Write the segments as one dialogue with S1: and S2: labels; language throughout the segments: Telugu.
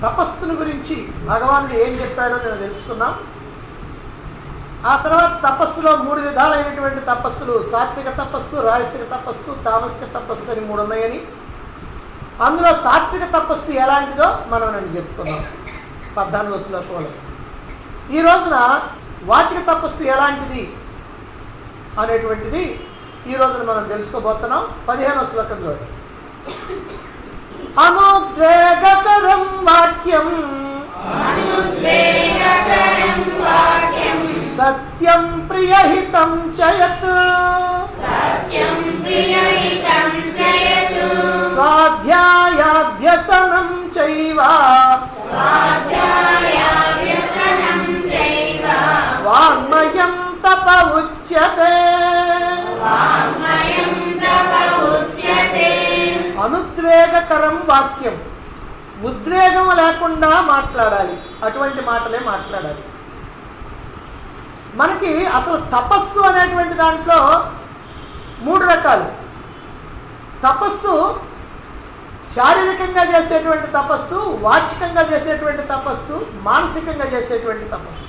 S1: తపస్సును గురించి భగవానుడు ఏం చెప్పాడో నేను తెలుసుకున్నాం ఆ తర్వాత తపస్సులో మూడు విధాలైనటువంటి తపస్సులు సాత్విక తపస్సు రాజసిక తపస్సు తామసిక తపస్సు అని మూడు ఉన్నాయని అందులో సాత్విక తపస్సు ఎలాంటిదో మనం నేను చెప్పుకున్నాం పద్నాలుగో శ్లోకంలో ఈ రోజున వాచిక తపస్సు ఎలాంటిది అనేటువంటిది ఈ రోజున మనం తెలుసుకోబోతున్నాం పదిహేనో శ్లోకం చూడండి అనుద్వేగకరం వాక్యం
S2: అనుద్వేగకరం వాక్యం
S1: సత్యం ప్రియహితం చయత్
S2: సత్యం ప్రియహితం జయతు
S1: స్వాధ్యాయాభ్యసనం చైవ
S2: స్వాధ్యాయాభ్యసనం చైవ
S1: వాంగ్మయం తప ఉచ్యతే
S2: వాङ्मयं तप उच्यते
S1: అనుద్వేగకరం వాక్యం ఉద్వేగం లేకుండా మాట్లాడాలి అటువంటి మాటలే మాట్లాడాలి మనకి అసలు తపస్సు అనేటువంటి దాంట్లో మూడు రకాలు తపస్సు శారీరకంగా చేసేటువంటి తపస్సు వాచికంగా చేసేటువంటి తపస్సు మానసికంగా చేసేటువంటి తపస్సు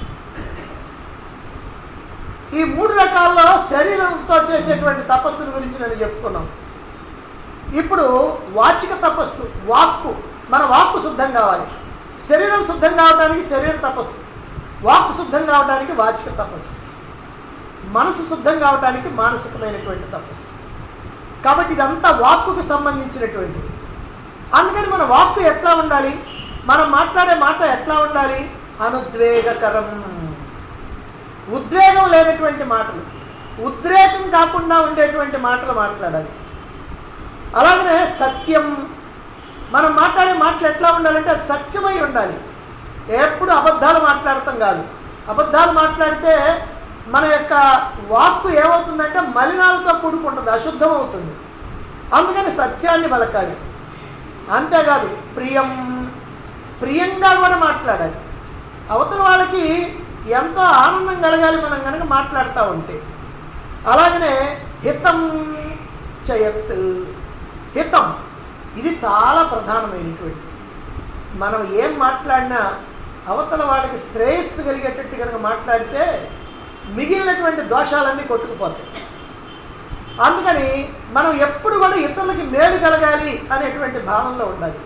S1: ఈ మూడు రకాల్లో శరీరంతో చేసేటువంటి తపస్సుల గురించి నేను చెప్పుకున్నాం ఇప్పుడు వాచిక తపస్సు వాక్కు మన వాక్కు శుద్ధం కావాలి శరీరం శుద్ధం కావడానికి శరీర తపస్సు వాక్కు శుద్ధం కావడానికి వాచిక తపస్సు మనసు శుద్ధం కావడానికి మానసికమైనటువంటి తపస్సు కాబట్టి ఇదంతా వాక్కుకు సంబంధించినటువంటిది అందుకని మన వాక్కు ఎట్లా ఉండాలి మనం మాట్లాడే మాట ఎట్లా ఉండాలి అనుద్వేగకరం ఉద్వేగం లేనటువంటి మాటలు ఉద్రేకం కాకుండా ఉండేటువంటి మాటలు మాట్లాడాలి అలాగనే సత్యం మనం మాట్లాడే మాటలు ఎట్లా ఉండాలంటే అది సత్యమై ఉండాలి ఎప్పుడు అబద్ధాలు మాట్లాడటం కాదు అబద్ధాలు మాట్లాడితే మన యొక్క వాక్కు ఏమవుతుందంటే మలినాలతో కూడుకుంటుంది అశుద్ధం అవుతుంది అందుకని సత్యాన్ని పలకాలి అంతేకాదు ప్రియం ప్రియంగా కూడా మాట్లాడాలి అవతల వాళ్ళకి ఎంతో ఆనందం కలగాలి మనం కనుక మాట్లాడుతూ ఉంటే అలాగనే హితం చేయత్ హితం ఇది చాలా ప్రధానమైనటువంటి మనం ఏం మాట్లాడినా అవతల వాళ్ళకి శ్రేయస్సు కలిగేటట్టు కనుక మాట్లాడితే మిగిలినటువంటి దోషాలన్నీ కొట్టుకుపోతాయి అందుకని మనం ఎప్పుడు కూడా ఇతరులకి మేలు కలగాలి అనేటువంటి భావనలో ఉండాలి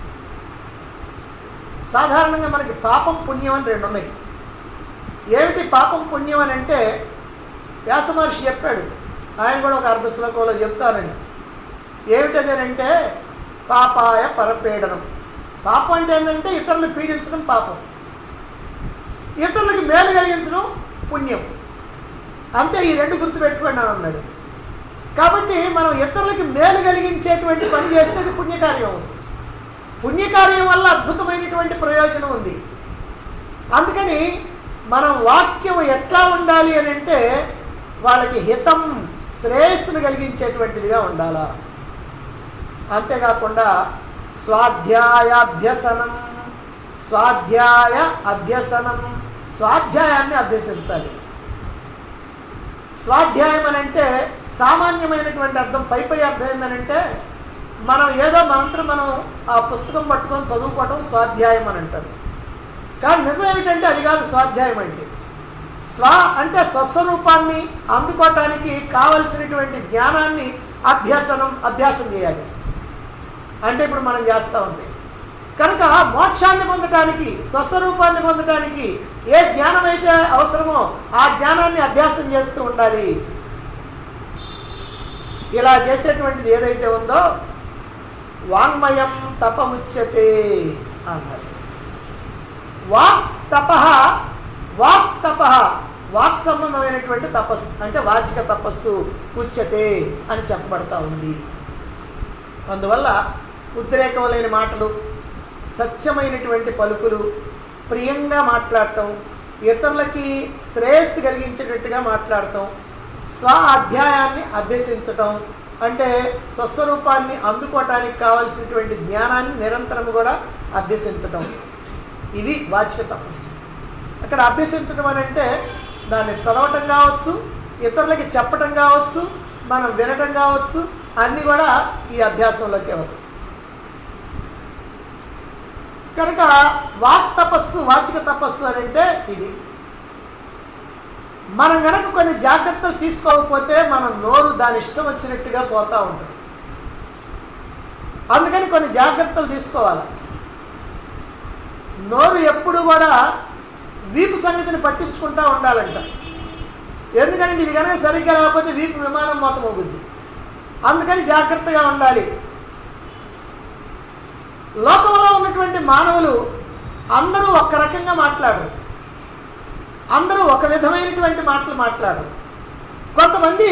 S1: సాధారణంగా మనకి పాపం పుణ్యం అని రెండు ఉన్నాయి ఏమిటి పాపం పుణ్యం అని అంటే వ్యాస మహర్షి చెప్పాడు ఆయన కూడా ఒక అర్ధ శ్లోకంలో చెప్తానని ఏమిటదేనంటే పాపాయ పరపీడనం పాపం అంటే ఏంటంటే ఇతరులు పీడించడం పాపం ఇతరులకి మేలు కలిగించడం పుణ్యం అంతే ఈ రెండు గుర్తుపెట్టుకోండి అని అన్నాడు కాబట్టి మనం ఇతరులకి మేలు కలిగించేటువంటి పని చేస్తే అది పుణ్యకార్యం అవుతుంది పుణ్యకార్యం వల్ల అద్భుతమైనటువంటి ప్రయోజనం ఉంది అందుకని మనం వాక్యం ఎట్లా ఉండాలి అని అంటే వాళ్ళకి హితం శ్రేయస్సును కలిగించేటువంటిదిగా ఉండాలా అంతేకాకుండా స్వాధ్యాయాభ్యసనం స్వాధ్యాయ అభ్యసనం స్వాధ్యాయాన్ని అభ్యసించాలి స్వాధ్యాయం అని అంటే సామాన్యమైనటువంటి అర్థం పై పై అర్థం ఏంటనంటే మనం ఏదో మనంతరం మనం ఆ పుస్తకం పట్టుకొని చదువుకోవటం స్వాధ్యాయం అని అంటారు కానీ నిజం ఏమిటంటే అది కాదు స్వాధ్యాయం అంటే స్వ అంటే స్వస్వరూపాన్ని అందుకోవటానికి కావలసినటువంటి జ్ఞానాన్ని అభ్యసనం అభ్యాసం చేయాలి అంటే ఇప్పుడు మనం చేస్తూ ఉంది కనుక మోక్షాన్ని పొందడానికి స్వస్వరూపాన్ని పొందడానికి ఏ జ్ఞానం అయితే అవసరమో ఆ జ్ఞానాన్ని అభ్యాసం చేస్తూ ఉండాలి ఇలా చేసేటువంటిది ఏదైతే ఉందో వాంగ్మయం తపముచ్యతే అన్నారు వాక్ తప వాక్ తప వాక్ సంబంధమైనటువంటి తపస్సు అంటే వాచిక తపస్సు ఉచ్యతే అని చెప్పబడతా ఉంది అందువల్ల ఉద్రేకం లేని మాటలు సత్యమైనటువంటి పలుకులు ప్రియంగా మాట్లాడటం ఇతరులకి శ్రేయస్సు కలిగించేటట్టుగా మాట్లాడటం స్వ అధ్యాయాన్ని అభ్యసించటం అంటే స్వస్వరూపాన్ని అందుకోవటానికి కావలసినటువంటి జ్ఞానాన్ని నిరంతరం కూడా అభ్యసించటం ఇవి వాచిక తపస్సు అక్కడ అభ్యసించడం అని అంటే దాన్ని చదవటం కావచ్చు ఇతరులకి చెప్పటం కావచ్చు మనం వినటం కావచ్చు అన్నీ కూడా ఈ అభ్యాసంలోకే వస్తాయి కనుక వాక్ తపస్సు వాచిక తపస్సు అని అంటే ఇది మనం గనక కొన్ని జాగ్రత్తలు తీసుకోకపోతే మన నోరు దాని ఇష్టం వచ్చినట్టుగా పోతా ఉంటుంది అందుకని కొన్ని జాగ్రత్తలు తీసుకోవాలి నోరు ఎప్పుడు కూడా వీపు సంగతిని పట్టించుకుంటా ఉండాలంట ఎందుకంటే ఇది కనుక సరిగ్గా లేకపోతే వీపు విమానం మొత్తం అవుద్ది అందుకని జాగ్రత్తగా ఉండాలి లోకంలో ఉన్నటువంటి మానవులు అందరూ ఒక రకంగా మాట్లాడరు అందరూ ఒక విధమైనటువంటి మాటలు మాట్లాడరు కొంతమంది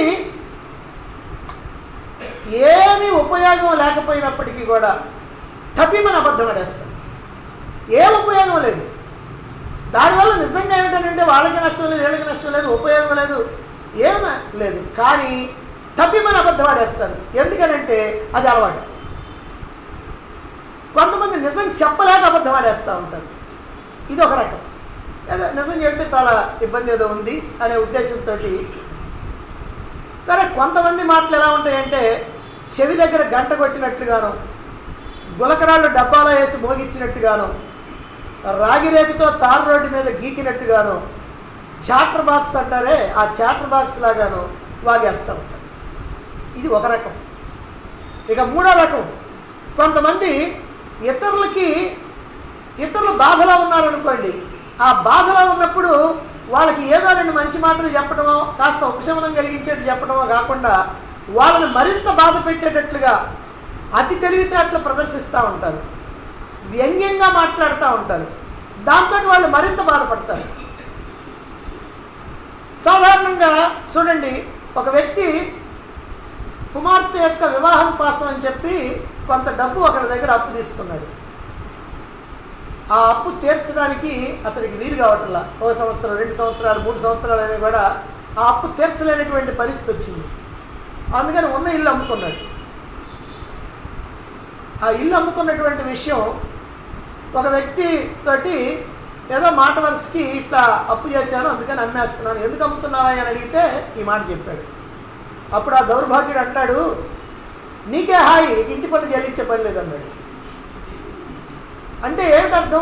S1: ఏమీ ఉపయోగం లేకపోయినప్పటికీ కూడా టపిమని అబద్ధం ఆడేస్తారు ఏం ఉపయోగం లేదు దానివల్ల నిజంగా ఏమిటంటే వాళ్ళకి నష్టం లేదు వీళ్ళకి నష్టం లేదు ఉపయోగం లేదు ఏమీ లేదు కానీ తప్పిమని అబద్ధం ఆడేస్తారు ఎందుకనంటే అది అలవాటు కొంతమంది నిజం చెప్పలేక అబద్ధం ఆడేస్తూ ఉంటారు ఇది ఒక రకం ఏదో నిజం చెప్తే చాలా ఇబ్బంది ఏదో ఉంది అనే ఉద్దేశంతో సరే కొంతమంది మాటలు ఎలా ఉంటాయంటే చెవి దగ్గర గంట కొట్టినట్లుగాను గులకరాళ్ళు డబ్బాలో వేసి మోగించినట్టుగాను రాగి రేపుతో తారు రోడ్డు మీద గీకినట్టుగాను చాటర్ బాక్స్ అంటారే ఆ చాటర్ బాక్స్ లాగాను వాగేస్తూ ఉంటారు ఇది ఒక రకం ఇక మూడో రకం కొంతమంది ఇతరులకి ఇతరులు బాధలో ఉన్నారనుకోండి ఆ బాధలో ఉన్నప్పుడు వాళ్ళకి ఏదో రెండు మంచి మాటలు చెప్పడమో కాస్త ఉపశమనం కలిగించేట్టు చెప్పడమో కాకుండా వాళ్ళని మరింత బాధ పెట్టేటట్లుగా అతి తెలివితేటలు ప్రదర్శిస్తూ ఉంటారు వ్యంగ్యంగా మాట్లాడుతూ ఉంటారు దాంతో వాళ్ళు మరింత బాధపడతారు సాధారణంగా చూడండి ఒక వ్యక్తి కుమార్తె యొక్క వివాహం కోసం అని చెప్పి కొంత డబ్బు ఒకరి దగ్గర అప్పు తీసుకున్నాడు ఆ అప్పు తీర్చడానికి అతనికి వీలు కావట్లా ఓ సంవత్సరం రెండు సంవత్సరాలు మూడు సంవత్సరాలు అనేది కూడా ఆ అప్పు తీర్చలేనటువంటి పరిస్థితి వచ్చింది అందుకని ఉన్న ఇల్లు అమ్ముకున్నాడు ఆ ఇల్లు అమ్ముకున్నటువంటి విషయం ఒక వ్యక్తి తోటి ఏదో మాట వరుసకి ఇట్లా అప్పు చేశాను అందుకని అమ్మేస్తున్నాను ఎందుకు అమ్ముతున్నావా అని అడిగితే ఈ మాట చెప్పాడు అప్పుడు ఆ దౌర్భాగ్యుడు అంటాడు నీకే హాయి ఇంటి పన్ను చెల్లించే పని లేదన్నాడు అంటే ఏమిటి అర్థం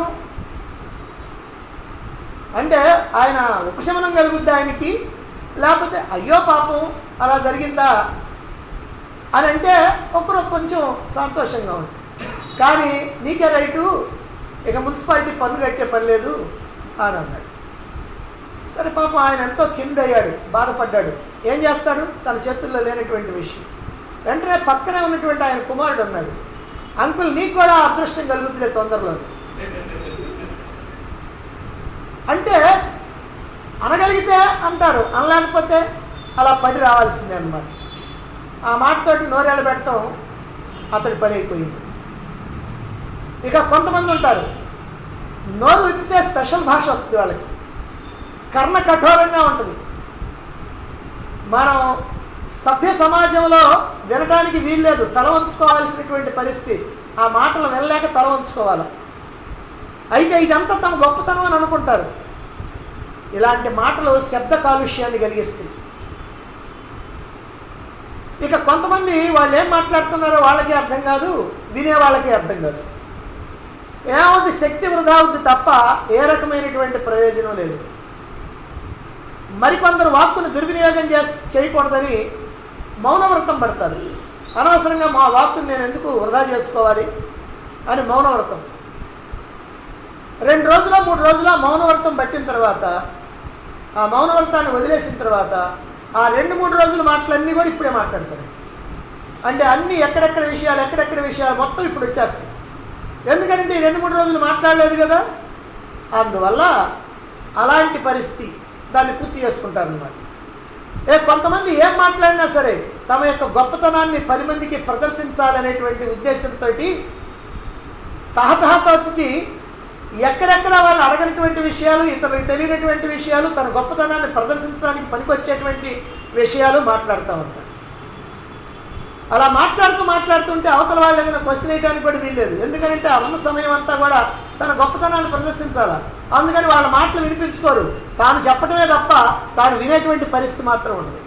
S1: అంటే ఆయన ఉపశమనం కలుగుద్ది ఆయనకి లేకపోతే అయ్యో పాపం అలా జరిగిందా అని అంటే ఒకరు కొంచెం సంతోషంగా ఉంది కానీ నీకే రైటు ఇక మున్సిపాలిటీ పన్ను కట్టే పని లేదు అని అన్నాడు సరే పాపం ఆయన ఎంతో కింద అయ్యాడు బాధపడ్డాడు ఏం చేస్తాడు తన చేతుల్లో లేనటువంటి విషయం వెంటనే పక్కనే ఉన్నటువంటి ఆయన కుమారుడు ఉన్నాడు అంకుల్ నీకు కూడా అదృష్టం కలుగుతులే తొందరలో అంటే అనగలిగితే అంటారు అనలేకపోతే అలా పడి రావాల్సిందే అనమాట ఆ మాటతోటి నోరేళ్ళు పెడతాం అతడి పని అయిపోయింది ఇక కొంతమంది ఉంటారు నోరు విప్పితే స్పెషల్ భాష వస్తుంది వాళ్ళకి కర్ణ కఠోరంగా ఉంటుంది మనం సభ్య సమాజంలో వినడానికి వీల్లేదు తల వంచుకోవాల్సినటువంటి పరిస్థితి ఆ మాటలు వినలేక తల వంచుకోవాలి అయితే ఇదంతా తమ గొప్పతనం అని అనుకుంటారు ఇలాంటి మాటలు శబ్ద కాలుష్యాన్ని కలిగిస్తాయి ఇక కొంతమంది వాళ్ళు ఏం మాట్లాడుతున్నారో వాళ్ళకి అర్థం కాదు వినే వాళ్ళకి అర్థం కాదు ఏమవుద్ది శక్తి వృధా అవుద్ది తప్ప ఏ రకమైనటువంటి ప్రయోజనం లేదు మరికొందరు వాక్కును దుర్వినియోగం చేసి చేయకూడదని మౌనవ్రతం పడతారు అనవసరంగా మా వాక్కును నేను ఎందుకు వృధా చేసుకోవాలి అని మౌనవ్రతం రెండు రోజుల మూడు రోజుల మౌనవ్రతం పట్టిన తర్వాత ఆ మౌనవ్రతాన్ని వదిలేసిన తర్వాత ఆ రెండు మూడు రోజుల మాటలన్నీ కూడా ఇప్పుడే మాట్లాడతారు అంటే అన్ని ఎక్కడెక్కడ విషయాలు ఎక్కడెక్కడ విషయాలు మొత్తం ఇప్పుడు వచ్చేస్తాయి ఎందుకంటే ఈ రెండు మూడు రోజులు మాట్లాడలేదు కదా అందువల్ల అలాంటి పరిస్థితి దాన్ని పూర్తి చేసుకుంటారనమాట ఏ కొంతమంది ఏం మాట్లాడినా సరే తమ యొక్క గొప్పతనాన్ని పది మందికి ప్రదర్శించాలనేటువంటి ఉద్దేశంతో తహతహతకి ఎక్కడెక్కడ వాళ్ళు అడగనటువంటి విషయాలు ఇతరులకు తెలియనటువంటి విషయాలు తన గొప్పతనాన్ని ప్రదర్శించడానికి పనికొచ్చేటువంటి విషయాలు మాట్లాడుతూ ఉంటారు అలా మాట్లాడుతూ మాట్లాడుతుంటే అవతల వాళ్ళు ఏదైనా క్వశ్చన్ వేయడానికి కూడా వీల్లేదు ఎందుకంటే ఆ ఉన్న సమయం అంతా కూడా తన గొప్పతనాన్ని ప్రదర్శించాలా అందుకని వాళ్ళ మాటలు వినిపించుకోరు తాను చెప్పడమే తప్ప తాను వినేటువంటి పరిస్థితి మాత్రం ఉండదు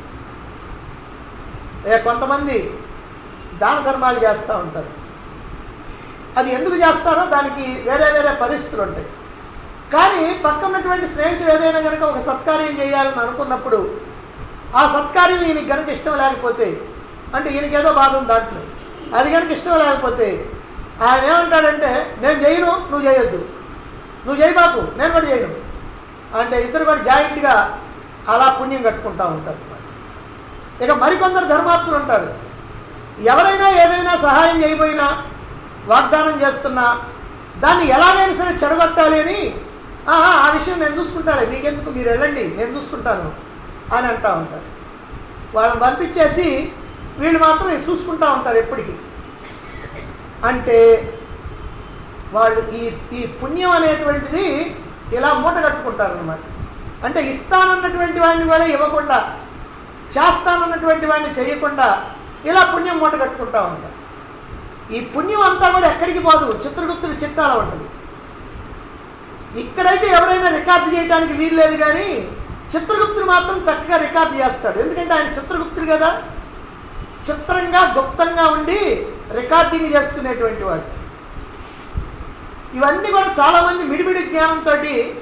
S1: ఏ కొంతమంది దాన ధర్మాలు చేస్తూ ఉంటారు అది ఎందుకు చేస్తారో దానికి వేరే వేరే పరిస్థితులు ఉంటాయి కానీ పక్కన ఉన్నటువంటి స్నేహితుడు ఏదైనా కనుక ఒక సత్కార్యం చేయాలని అనుకున్నప్పుడు ఆ సత్కార్యం ఈయనకి కనుక ఇష్టం లేకపోతే అంటే ఈయనకి ఏదో బాధ ఉంది దాంట్లో అది కనుక ఇష్టం లేకపోతే ఆయన ఏమంటాడంటే నేను చేయను నువ్వు చేయొద్దు నువ్వు చేయబాకు నేను కూడా చేయను అంటే ఇద్దరు కూడా జాయింట్గా అలా పుణ్యం కట్టుకుంటా ఉంటారు ఇక మరికొందరు ధర్మాత్ములు ఉంటారు ఎవరైనా ఏదైనా సహాయం చేయబోయినా వాగ్దానం చేస్తున్నా దాన్ని ఎలాగైనా సరే చెడగొట్టాలి అని "ఆహా, ఆ విషయం నేను చూసుకుంటాను మీకెందుకు మీరు వెళ్ళండి నేను చూసుకుంటాను అని అంటా ఉంటారు వాళ్ళని పంపించేసి వీళ్ళు మాత్రం ఇది చూసుకుంటా ఉంటారు ఎప్పటికీ అంటే వాళ్ళు ఈ ఈ పుణ్యం అనేటువంటిది ఇలా మూట కట్టుకుంటారు అనమాట అంటే ఇస్తానన్నటువంటి వాడిని కూడా ఇవ్వకుండా చేస్తానన్నటువంటి వాడిని చేయకుండా ఇలా పుణ్యం మూట కట్టుకుంటా ఉంటారు ఈ పుణ్యం అంతా కూడా ఎక్కడికి పోదు చిత్రగుప్తుడి చిట్టాలో ఉంటుంది ఇక్కడైతే ఎవరైనా రికార్డు చేయడానికి వీలు లేదు కానీ చిత్రగుప్తుడు మాత్రం చక్కగా రికార్డు చేస్తాడు ఎందుకంటే ఆయన చిత్రగుప్తుడు కదా చిత్రంగా గుప్తంగా ఉండి రికార్డింగ్ చేసుకునేటువంటి వాడు ఇవన్నీ కూడా చాలా మంది మిడిమిడి జ్ఞానంతో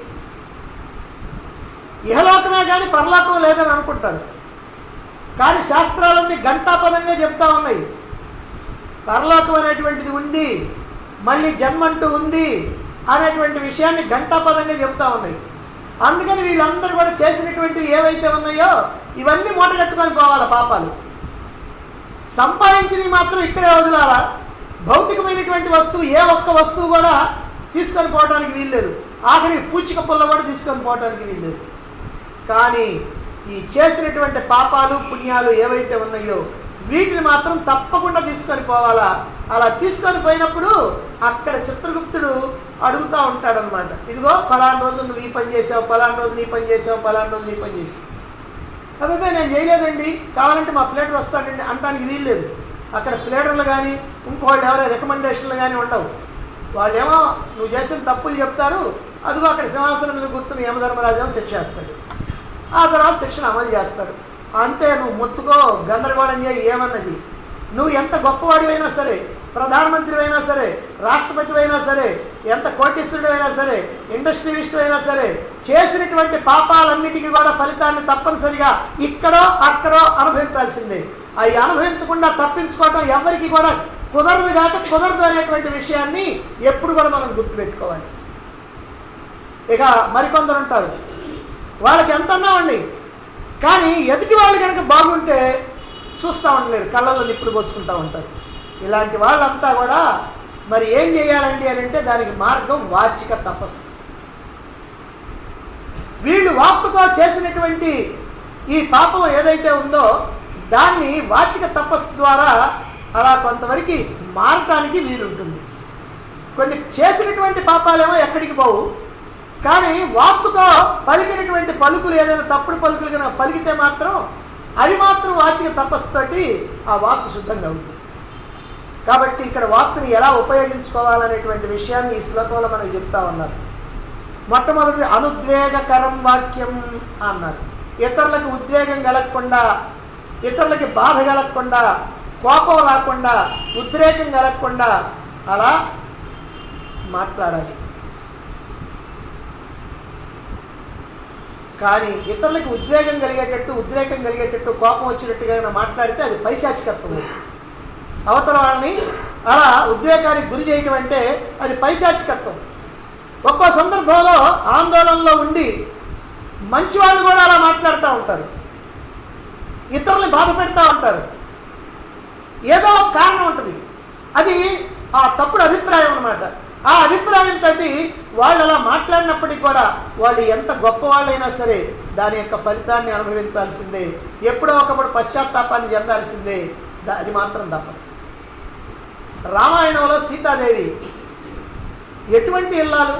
S1: ఇహలోకమే కానీ పరలోకం లేదని అనుకుంటారు కానీ శాస్త్రాలన్నీ గంటాపదంగా చెప్తా ఉన్నాయి పరలోకం అనేటువంటిది ఉంది మళ్ళీ జన్మంటూ ఉంది అనేటువంటి విషయాన్ని గంటాపదంగా చెప్తా ఉన్నాయి అందుకని వీళ్ళందరూ కూడా చేసినటువంటివి ఏవైతే ఉన్నాయో ఇవన్నీ మూట కట్టుకొని పోవాలి పాపాలు సంపాదించినవి మాత్రం ఇక్కడే వదిలాలా భౌతికమైనటువంటి వస్తువు ఏ ఒక్క వస్తువు కూడా తీసుకొని పోవడానికి వీల్లేదు ఆఖరి పూచిక పుల్ల కూడా తీసుకొని పోవడానికి వీల్లేదు కానీ ఈ చేసినటువంటి పాపాలు పుణ్యాలు ఏవైతే ఉన్నాయో వీటిని మాత్రం తప్పకుండా తీసుకొని పోవాలా అలా తీసుకొని పోయినప్పుడు అక్కడ చిత్రగుప్తుడు అడుగుతూ ఉంటాడనమాట ఇదిగో ఫలానా రోజు నువ్వు ఈ పని చేసావు ఫలానా రోజు నీ పని చేసావు ఫలానా రోజు నీ పని చేసావు అబ్బాయి నేను చేయలేదండి కావాలంటే మా ప్లేటర్ వస్తాడండి అంటానికి వీల్లేదు అక్కడ ప్లేటర్లు కానీ ఇంకోళ్ళు ఎవరైనా రికమెండేషన్లు కానీ ఉండవు వాళ్ళేమో నువ్వు చేసిన తప్పులు చెప్తారు అదిగో అక్కడ సింహాసనం మీద కూర్చుని యమధర్మరాజేమో శిక్ష వేస్తాడు ఆ తర్వాత శిక్షణ అమలు చేస్తాడు అంతే నువ్వు ముత్తుకో గందరగోళం చేయి ఏమన్నది నువ్వు ఎంత గొప్పవాడివైనా సరే ప్రధానమంత్రి అయినా సరే రాష్ట్రపతి అయినా సరే ఎంత కోటీశ్వరుడు అయినా సరే ఇండస్ట్రియలిస్ట్ అయినా సరే చేసినటువంటి పాపాలన్నిటికీ కూడా ఫలితాన్ని తప్పనిసరిగా ఇక్కడో అక్కడో అనుభవించాల్సిందే అవి అనుభవించకుండా తప్పించుకోవటం ఎవరికి కూడా కుదరదు కాక కుదరదు అనేటువంటి విషయాన్ని ఎప్పుడు కూడా మనం గుర్తుపెట్టుకోవాలి ఇక మరికొందరు ఉంటారు వాళ్ళకి ఎంత అన్నామండి కానీ ఎదుటి వాళ్ళు కనుక బాగుంటే చూస్తూ ఉండలేరు కళ్ళల్లో నిప్పుడు పోసుకుంటూ ఉంటారు ఇలాంటి వాళ్ళంతా కూడా మరి ఏం చేయాలండి అని అంటే దానికి మార్గం వాచిక తపస్సు వీళ్ళు వాక్కుతో చేసినటువంటి ఈ పాపం ఏదైతే ఉందో దాన్ని వాచిక తపస్సు ద్వారా అలా కొంతవరకు మారటానికి వీలుంటుంది కొన్ని చేసినటువంటి పాపాలేమో ఎక్కడికి పోవు కానీ వాక్కుతో పలికినటువంటి పలుకులు ఏదైనా తప్పుడు పలుకులు కనుక పలికితే మాత్రం అవి మాత్రం వాచిక తపస్సుతోటి ఆ వాక్కు శుద్ధంగా ఉంటుంది కాబట్టి ఇక్కడ వాక్కుని ఎలా ఉపయోగించుకోవాలనేటువంటి విషయాన్ని ఈ శ్లోకంలో మనకు చెప్తా ఉన్నారు మొట్టమొదటి అనుద్వేగకరం వాక్యం అన్నారు ఇతరులకు ఉద్వేగం కలగకుండా ఇతరులకి బాధ కలగకుండా కోపం రాకుండా ఉద్రేకం కలగకుండా అలా మాట్లాడాలి కానీ ఇతరులకు ఉద్వేగం కలిగేటట్టు ఉద్రేకం కలిగేటట్టు కోపం వచ్చినట్టుగా ఏమైనా మాట్లాడితే అది పైశాచికత్వం అవుతుంది. అవతల వాళ్ళని అలా ఉద్వేగానికి గురి చేయటం అంటే అది పైశాచికత్వం ఒక్కో సందర్భంలో ఆందోళనలో ఉండి మంచి వాళ్ళు కూడా అలా మాట్లాడుతూ ఉంటారు ఇతరుల్ని బాధ పెడతా ఉంటారు ఏదో ఒక కారణం ఉంటుంది అది ఆ తప్పుడు అభిప్రాయం అన్నమాట ఆ అభిప్రాయంతో వాళ్ళు అలా మాట్లాడినప్పటికీ కూడా వాళ్ళు ఎంత గొప్ప వాళ్ళైనా సరే దాని యొక్క ఫలితాన్ని అనుభవించాల్సిందే ఎప్పుడో ఒకప్పుడు పశ్చాత్తాపాన్ని చెందాల్సిందే దా- అది మాత్రం తప్పదు రామాయణంలో సీతాదేవి ఎటువంటి ఇల్లాలు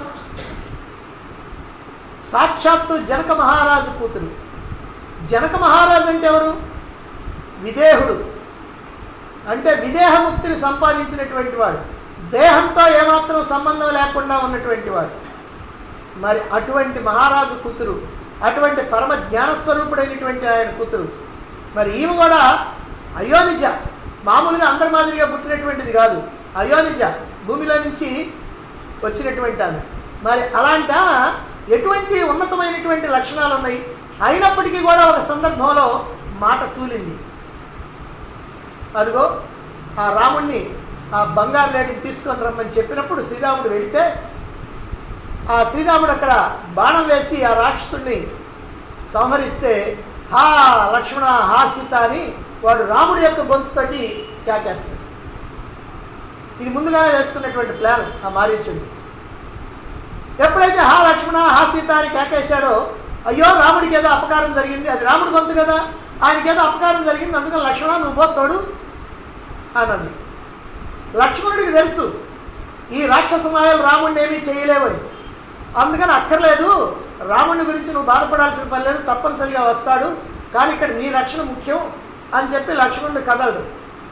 S1: సాక్షాత్తు జనక మహారాజు కూతురు జనక మహారాజు అంటే ఎవరు విదేహుడు అంటే విదేహముక్తిని సంపాదించినటువంటి వాడు దేహంతో ఏమాత్రం సంబంధం లేకుండా ఉన్నటువంటి వాడు మరి అటువంటి మహారాజు కూతురు అటువంటి పరమ జ్ఞానస్వరూపుడైనటువంటి ఆయన కూతురు మరి ఈమె కూడా అయోనిజ మామూలుగా అందరి మాదిరిగా పుట్టినటువంటిది కాదు అయోనిజ భూమిలో నుంచి వచ్చినటువంటి ఆమె మరి అలాంటి ఆమె ఎటువంటి ఉన్నతమైనటువంటి లక్షణాలు ఉన్నాయి అయినప్పటికీ కూడా ఒక సందర్భంలో మాట తూలింది అదిగో ఆ రాముణ్ణి ఆ బంగారు లేడిని తీసుకొని రమ్మని చెప్పినప్పుడు శ్రీరాముడు వెళ్తే ఆ శ్రీరాముడు అక్కడ బాణం వేసి ఆ రాక్షసుడిని సంహరిస్తే హా లక్ష్మణ హా సీత అని వాడు రాముడి యొక్క గొంతుతోటి కేకేస్తాడు ఇది ముందుగానే వేసుకున్నటువంటి ప్లాన్ ఆ మారీచుడి ఎప్పుడైతే హా లక్ష్మణ హా సీత అని కేకేశాడో అయ్యో రాముడికి ఏదో అపకారం జరిగింది అది రాముడి గొంతు కదా ఆయనకి ఏదో అపకారం జరిగింది అందుకని లక్ష్మణ నువ్వు పోతాడు అన్నది లక్ష్మణుడికి తెలుసు ఈ రాక్షస మాయలు రాముడిని ఏమీ చేయలేవని అందుకని అక్కర్లేదు రాముడి గురించి నువ్వు బాధపడాల్సిన పని లేదు తప్పనిసరిగా వస్తాడు కానీ ఇక్కడ నీ రక్షణ ముఖ్యం అని చెప్పి లక్ష్మణుడు కదలడు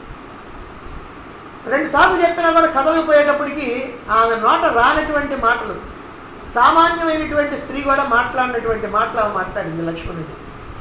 S1: రెండు సార్లు చెప్పినా కూడా కదలకపోయేటప్పటికి ఆమె నోట రానటువంటి మాటలు సామాన్యమైనటువంటి స్త్రీ కూడా మాట్లాడినటువంటి మాటలు ఆమె మాట్లాడింది లక్ష్మణుడి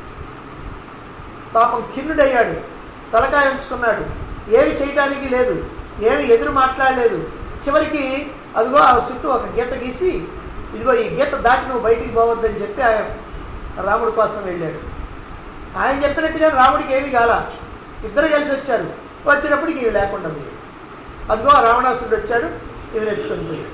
S1: పాపం ఖిన్నుడయ్యాడు తలకాయ ఉంచుకున్నాడు ఏమి చేయడానికి లేదు ఏమి ఎదురు మాట్లాడలేదు చివరికి అదిగో ఆ చుట్టూ ఒక గీత గీసి ఇదిగో ఈ గీత దాటి నువ్వు బయటికి పోవద్దని చెప్పి ఆయన రాముడి కోసం వెళ్ళాడు ఆయన చెప్పినట్టుగా రాముడికి ఏమి కాల ఇద్దరు కలిసి వచ్చారు వచ్చినప్పటికి ఇవి లేకుండా పోయాడు అదిగో ఆ రావణాసురుడు వచ్చాడు ఇవి ఎత్తుకొని పోయాడు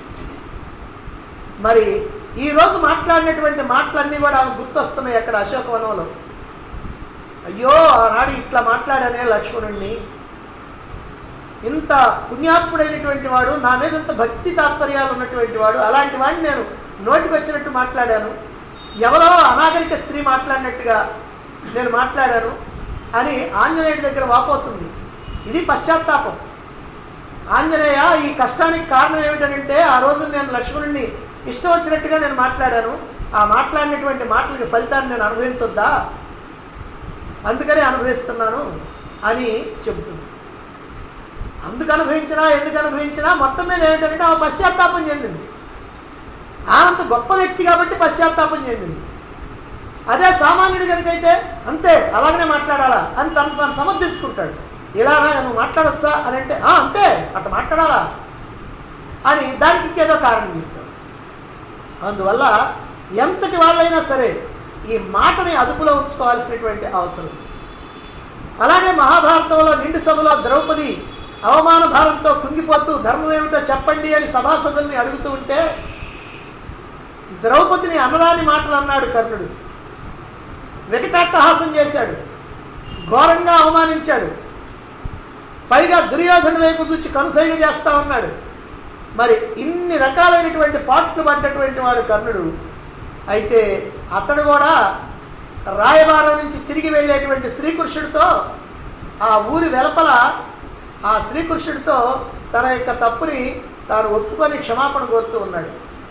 S1: మరి ఈ రోజు మాట్లాడినటువంటి మాటలన్నీ కూడా ఆమె గుర్తొస్తున్నాయి అక్కడ అశోకవనంలో అయ్యో ఆనాడు ఇట్లా మాట్లాడానే లక్ష్మణుణ్ణి ఇంత పుణ్యాత్ముడైనటువంటి వాడు నా మీద ఇంత భక్తి తాత్పర్యాలు ఉన్నటువంటి వాడు అలాంటి వాడిని నేను నోటికి వచ్చినట్టు మాట్లాడాను ఎవరో అనాగరిక స్త్రీ మాట్లాడినట్టుగా నేను మాట్లాడాను అని ఆంజనేయుడి దగ్గర వాపోతుంది ఇది పశ్చాత్తాపం ఆంజనేయ ఈ కష్టానికి కారణం ఏమిటనంటే ఆ రోజు నేను లక్ష్మణుడిని ఇష్టం వచ్చినట్టుగా నేను మాట్లాడాను ఆ మాట్లాడినటువంటి మాటలకి ఫలితాన్ని నేను అనుభవించొద్దా అందుకనే అనుభవిస్తున్నాను అని చెబుతుంది అందుకు అనుభవించినా ఎందుకు అనుభవించినా మొత్తం మీద ఏమిటంటే ఆమె పశ్చాత్తాపం చెందింది ఆనంత గొప్ప వ్యక్తి కాబట్టి పశ్చాత్తాపం చెందింది అదే సామాన్యుడి కనుకైతే అంతే అలాగనే మాట్లాడాలా అని తను తను సమర్థించుకుంటాడు ఇలాగా నువ్వు మాట్లాడొచ్చా అని అంటే "ఆ, అంతే అట్లా మాట్లాడాలా అని దానికి ఇంకేదో కారణం చెప్తాడు అందువల్ల ఎంతటి వాళ్ళైనా సరే ఈ మాటని అదుపులో ఉంచుకోవాల్సినటువంటి అవసరం అలాగే మహాభారతంలో నిండు సభలో ద్రౌపది అవమాన భారంతో కుంగిపోతూ ధర్మం ఏమిటో చెప్పండి అని సభాసదుల్ని అడుగుతూ ఉంటే ద్రౌపదిని అనరాని మాటలు అన్నాడు కర్ణుడు వికటాట్టహాసం చేశాడు ఘోరంగా అవమానించాడు పైగా దుర్యోధను వైపు చూచి కనుసైగ చేస్తా ఉన్నాడు మరి ఇన్ని రకాలైనటువంటి పాట్లు పడ్డటువంటి వాడు కర్ణుడు అయితే అతడు కూడా రాయబారం నుంచి తిరిగి వెళ్ళేటువంటి శ్రీకృష్ణుడితో ఆ ఊరి వెలపల ఆ శ్రీకృష్ణుడితో తన యొక్క తప్పుని తాను ఒప్పుకొని క్షమాపణ కోరుతూ ఉన్నాడు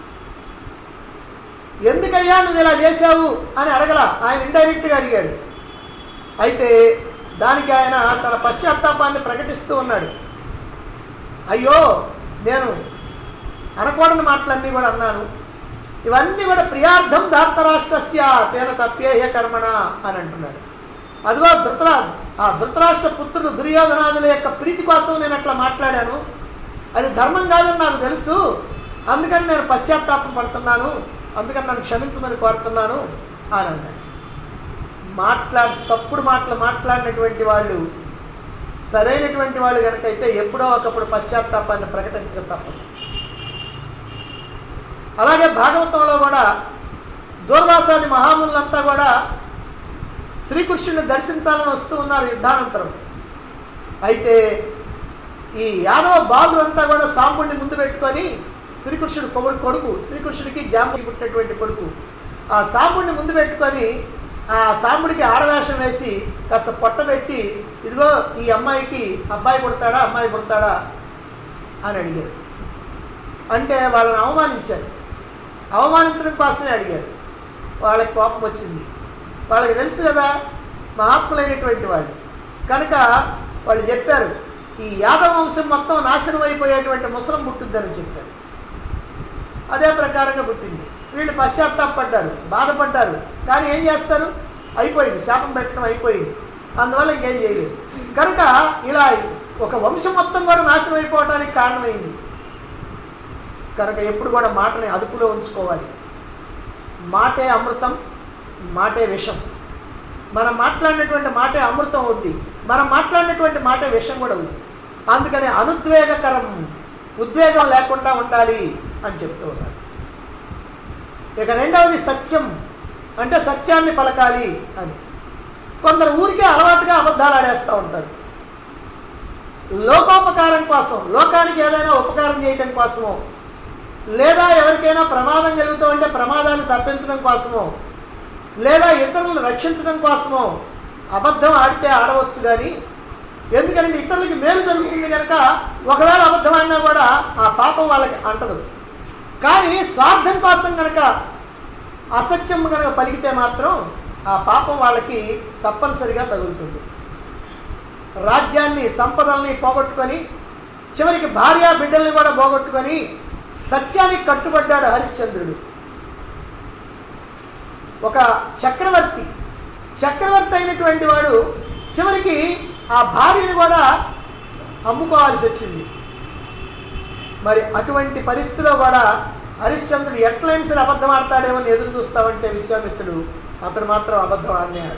S1: ఎందుకయ్యా నువ్వు ఇలా చేశావు అని అడగల ఆయన ఇండైరెక్ట్గా అడిగాడు అయితే దానికి ఆయన తన పశ్చాత్తాపాన్ని ప్రకటిస్తూ ఉన్నాడు అయ్యో నేను అనకూడని మాటలన్నీ కూడా అన్నాను ఇవన్నీ కూడా ప్రియార్థం ధార్తరాష్ట్రస్య తేన తప్పేహ కర్మణ అని అంటున్నాడు అదిగో ధృతరా ఆ ధృతరాష్ట్ర పుత్రుడు దుర్యోధనాదుల యొక్క ప్రీతి కోసం నేను అట్లా మాట్లాడాను అది ధర్మం కాదని నాకు తెలుసు అందుకని నేను పశ్చాత్తాపం పడుతున్నాను అందుకని నన్ను క్షమించమని కోరుతున్నాను అని అన్నాడు మాట్లాడు తప్పుడు మాటలు మాట్లాడినటువంటి వాళ్ళు సరైనటువంటి వాళ్ళు కనుకైతే ఎప్పుడో ఒకప్పుడు పశ్చాత్తాపాన్ని ప్రకటించక తప్పదు అలాగే భాగవతంలో కూడా దూర్వాసాది మహాములంతా కూడా శ్రీకృష్ణుని దర్శించాలని వస్తూ ఉన్నారు యుద్ధానంతరం అయితే ఈ యాదవ బాలు అంతా కూడా సాంబుడిని ముందు పెట్టుకొని శ్రీకృష్ణుడు కొడుకు కొడుకు శ్రీకృష్ణుడికి జాంబుకి పుట్టినటువంటి కొడుకు ఆ సాంబుడిని ముందు పెట్టుకొని ఆ సాంబుడికి ఆడవేషం వేసి కాస్త పొట్టబెట్టి ఇదిగో ఈ అమ్మాయికి అబ్బాయి పుడతాడా అమ్మాయి పుడతాడా అని అడిగారు అంటే వాళ్ళని అవమానించారు అవమానించడం కోసమే అడిగారు వాళ్ళకి కోపం వచ్చింది వాళ్ళకి తెలుసు కదా మహాత్ములైనటువంటి వాళ్ళు కనుక వాళ్ళు చెప్పారు ఈ యాదవ వంశం మొత్తం నాశనం అయిపోయేటువంటి ముసలం పుట్టుద్దని చెప్పారు అదే ప్రకారంగా పుట్టింది వీళ్ళు పశ్చాత్తాపడ్డారు బాధపడ్డారు కానీ ఏం చేస్తారు అయిపోయింది శాపం పెట్టడం అయిపోయింది అందువల్ల ఇంకేం చేయలేదు కనుక ఇలా ఒక వంశం మొత్తం కూడా నాశనం అయిపోవడానికి కారణమైంది కనుక ఎప్పుడు కూడా మాటని అదుపులో ఉంచుకోవాలి మాటే అమృతం మాటే విషం మనం మాట్లాడినటువంటి మాటే అమృతం అవుద్ది మనం మాట్లాడినటువంటి మాటే విషం కూడా ఉంది అందుకని అనుద్వేగకరం ఉద్వేగం లేకుండా ఉండాలి అని చెప్తూ ఉన్నారు ఇక రెండవది సత్యం అంటే సత్యాన్ని పలకాలి అని కొందరు ఊరికే అలవాటుగా అబద్ధాలు ఆడేస్తూ ఉంటారు లోకోపకారం కోసం లోకానికి ఏదైనా ఉపకారం చేయటం కోసమో లేదా ఎవరికైనా ప్రమాదం కలుగుతూ ఉంటే ప్రమాదాన్ని తప్పించడం కోసమో లేదా ఇతరులను రక్షించడం కోసమో అబద్ధం ఆడితే ఆడవచ్చు కానీ ఎందుకంటే ఇతరులకి మేలు జరుగుతుంది కనుక ఒకవేళ అబద్ధం ఆడినా కూడా ఆ పాపం వాళ్ళకి అంటదు కానీ స్వార్థం కోసం కనుక అసత్యం కనుక పలికితే మాత్రం ఆ పాపం వాళ్ళకి తప్పనిసరిగా తగులుతుంది రాజ్యాన్ని సంపదల్ని పోగొట్టుకొని చివరికి భార్య బిడ్డల్ని కూడా పోగొట్టుకొని సత్యానికి కట్టుబడ్డాడు హరిశ్చంద్రుడు ఒక చక్రవర్తి చక్రవర్తి అయినటువంటి వాడు చివరికి ఆ భార్యను కూడా అమ్ముకోవాల్సి వచ్చింది మరి అటువంటి పరిస్థితిలో కూడా హరిశ్చంద్రుడు ఎట్లయినా సరే అబద్ధం ఆడతాడేమో అని ఎదురు చూస్తామంటే విశ్వామిత్రుడు అతను మాత్రం అబద్ధం ఆడినాడు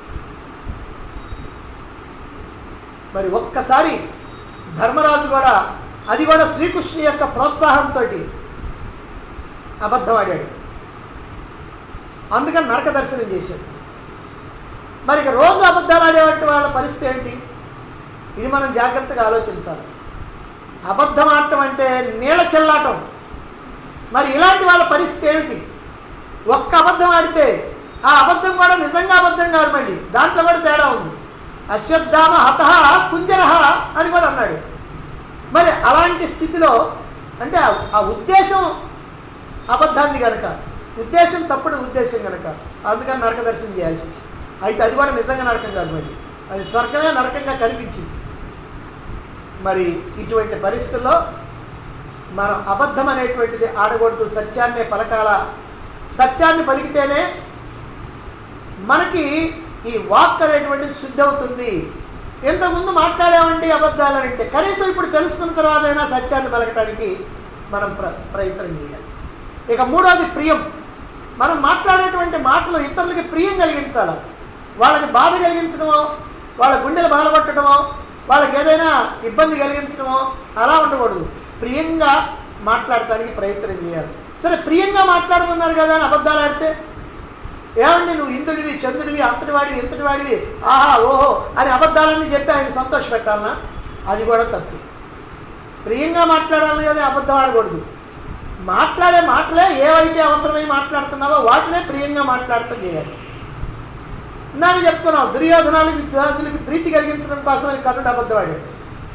S1: మరి ఒక్కసారి ధర్మరాజు కూడా అది కూడా శ్రీకృష్ణుని యొక్క ప్రోత్సాహంతో అబద్ధం ఆడాడు అందుకని నరక దర్శనం చేశాడు మరి ఇక రోజు అబద్ధాలు ఆడేవంటి వాళ్ళ పరిస్థితి ఏంటి ఇది మనం జాగ్రత్తగా ఆలోచించాలి అబద్ధం ఆడటం అంటే నీళ్ళ చెల్లాటం మరి ఇలాంటి వాళ్ళ పరిస్థితి ఏమిటి ఒక్క అబద్ధం ఆడితే ఆ అబద్ధం కూడా నిజంగా అబద్ధం కాదు మళ్ళీ దాంట్లో కూడా తేడా ఉంది అశ్వత్థామ హత కుంజరహ అని కూడా అన్నాడు మరి అలాంటి స్థితిలో అంటే ఆ- ఆ ఉద్దేశం అబద్ధాన్ని కనుక ఉద్దేశం తప్పుడు ఉద్దేశం కనుక అందుకని నరక దర్శనం చేయాల్సి వచ్చింది అయితే అది కూడా నిజంగా నరకం కాదు మళ్ళీ అది స్వర్గమే నరకంగా కనిపించింది మరి ఇటువంటి పరిస్థితుల్లో మనం అబద్ధం అనేటువంటిది ఆడకూడదు సత్యాన్నే పలకాల సత్యాన్ని పలికితేనే మనకి ఈ వాక్ అనేటువంటిది శుద్ధి అవుతుంది ఇంతకుముందు మాట్లాడామండి అబద్ధాలు అంటే కనీసం ఇప్పుడు తెలుసుకున్న తర్వాత అయినా సత్యాన్ని పలకటానికి మనం ప్ర ప్రయత్నం చేయాలి ఇక మూడోది ప్రియం మనం మాట్లాడేటువంటి మాటలు ఇతరులకి ప్రియం కలిగించాలి వాళ్ళకి బాధ కలిగించడమో వాళ్ళ గుండెలు బాధపట్టడమో వాళ్ళకి ఏదైనా ఇబ్బంది కలిగించడమో అలా ఉండకూడదు ప్రియంగా మాట్లాడటానికి ప్రయత్నం చేయాలి సరే ప్రియంగా మాట్లాడుకున్నారు కదా అని అబద్ధాలు ఆడితే ఏమండి నువ్వు ఇంద్రుడివి చంద్రుడివి అంతటి వాడివి ఇంతటి వాడివి ఆహా ఓహో అని అబద్ధాలన్నీ చెప్పి ఆయన సంతోష పెట్టాలనా అది కూడా తప్పు ప్రియంగా మాట్లాడాలి కదా అబద్ధం ఆడకూడదు మాట్లాడే మాటలే ఏవైతే అవసరమై మాట్లాడుతున్నావో వాటినే ప్రియంగా మాట్లాడటం చేయాలి ఇందాక చెప్తున్నాం దుర్యోధనాలకి విద్యార్థులకి ప్రీతి కలిగించడం కోసం ఆయన కర్ణుడు అబద్ధవాడాడు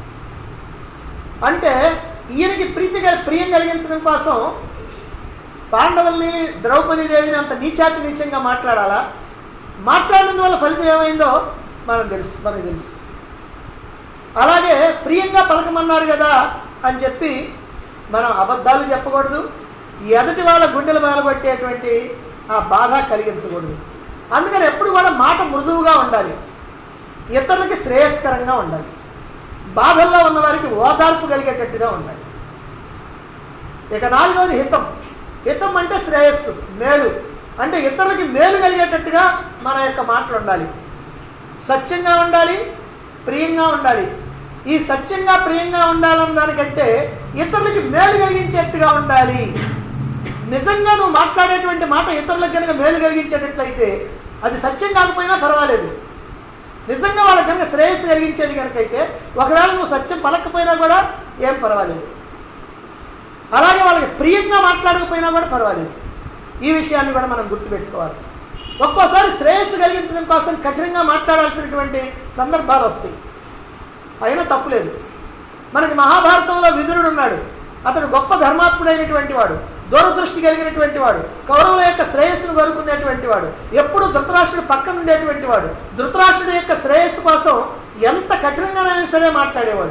S1: అంటే ఈయనకి ప్రీతి కలి- ప్రియం కలిగించడం కోసం పాండవుల్ని ద్రౌపది దేవిని అంత నీచాతి నీచంగా మాట్లాడాలా మాట్లాడినందువల్ల ఫలితం ఏమైందో మనం తెలుసు మనకు తెలుసు అలాగే ప్రియంగా పలకమన్నారు కదా అని చెప్పి మనం అబద్ధాలు చెప్పకూడదు ఎదటి వాళ్ళ గుండెలు బయలుపట్టేటువంటి ఆ బాధ కలిగించకూడదు అందుకని ఎప్పుడు కూడా మాట మృదువుగా ఉండాలి ఇతరులకి శ్రేయస్కరంగా ఉండాలి బాధల్లో ఉన్న వారికి ఓదార్పు కలిగేటట్టుగా ఉండాలి ఇక నాలుగవది హితం హితం అంటే శ్రేయస్సు మేలు అంటే ఇతరులకి మేలు కలిగేటట్టుగా మన యొక్క మాటలు ఉండాలి సత్యంగా ఉండాలి ప్రియంగా ఉండాలి ఈ సత్యంగా ప్రియంగా ఉండాలన్న దానికంటే ఇతరులకి మేలు కలిగించేట్టుగా ఉండాలి నిజంగా నువ్వు మాట్లాడేటువంటి మాట ఇతరులకు కనుక మేలు కలిగించేటట్లయితే అది సత్యం కాకపోయినా పర్వాలేదు నిజంగా వాళ్ళకి కనుక శ్రేయస్సు కలిగించేది కనుక అయితే ఒకవేళ నువ్వు సత్యం పలకపోయినా కూడా ఏం పర్వాలేదు అలాగే వాళ్ళకి ప్రియంగా మాట్లాడకపోయినా కూడా పర్వాలేదు ఈ విషయాన్ని కూడా మనం గుర్తుపెట్టుకోవాలి ఒక్కోసారి శ్రేయస్సు కలిగించడం కోసం కఠినంగా మాట్లాడాల్సినటువంటి సందర్భాలు వస్తాయి అయినా తప్పులేదు మనకి మహాభారతంలో విదురుడు ఉన్నాడు అతడు గొప్ప ధర్మాత్ముడైనటువంటి వాడు దూరదృష్టి కలిగినటువంటి వాడు కౌరవుల యొక్క శ్రేయస్సును కోరుకునేటువంటి వాడు ఎప్పుడు ధృతరాష్ట్రుడు పక్కన ఉండేటువంటి వాడు ధృతరాష్ట్రుడి యొక్క శ్రేయస్సు కోసం ఎంత కఠినంగానైనా సరే మాట్లాడేవాడు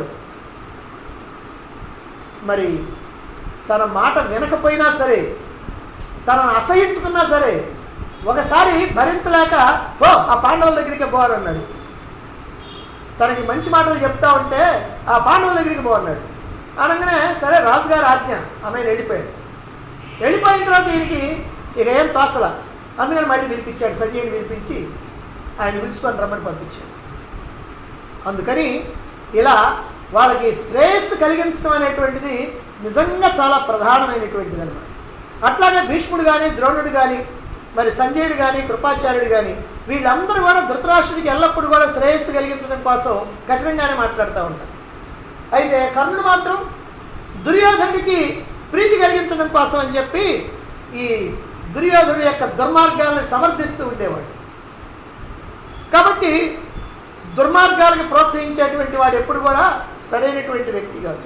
S1: మరి తన మాట వినకపోయినా సరే తనను అసహించుకున్నా సరే ఒకసారి భరించలేక ఓ ఆ పాండవుల దగ్గరికి పోవాలన్నాడు తనకి మంచి మాటలు చెప్తా ఉంటే ఆ పాండవుల దగ్గరికి పోన్నాడు అనగానే సరే రాజుగారి ఆజ్ఞ ఆమె వెళ్ళిపోయాడు వెళ్ళిపోయిన తర్వాత ఈయనకి ఇక ఏం తోసల అందుకని మళ్ళీ పిలిపించాడు సంజయ్ని పిలిపించి ఆయన పిలుచుకొని రమ్మని పంపించాడు అందుకని ఇలా వాళ్ళకి శ్రేయస్సు కలిగించడం అనేటువంటిది నిజంగా చాలా ప్రధానమైనటువంటిది అనమాట అట్లాగే భీష్ముడు కానీ ద్రోణుడు కానీ మరి సంజయుడు కానీ కృపాచార్యుడు కానీ వీళ్ళందరూ కూడా ధృతరాష్ట్రుడికి ఎల్లప్పుడూ కూడా శ్రేయస్సు కలిగించడం కోసం కఠినంగానే మాట్లాడుతూ ఉంటారు అయితే కర్ణుడు మాత్రం దుర్యోధనుడికి ప్రీతి కలిగించడం కోసం అని చెప్పి ఈ దుర్యోధనుడి యొక్క దుర్మార్గాలను సమర్థిస్తూ ఉండేవాడు కాబట్టి దుర్మార్గాలకు ప్రోత్సహించేటువంటి వాడు ఎప్పుడు కూడా సరైనటువంటి వ్యక్తి కాదు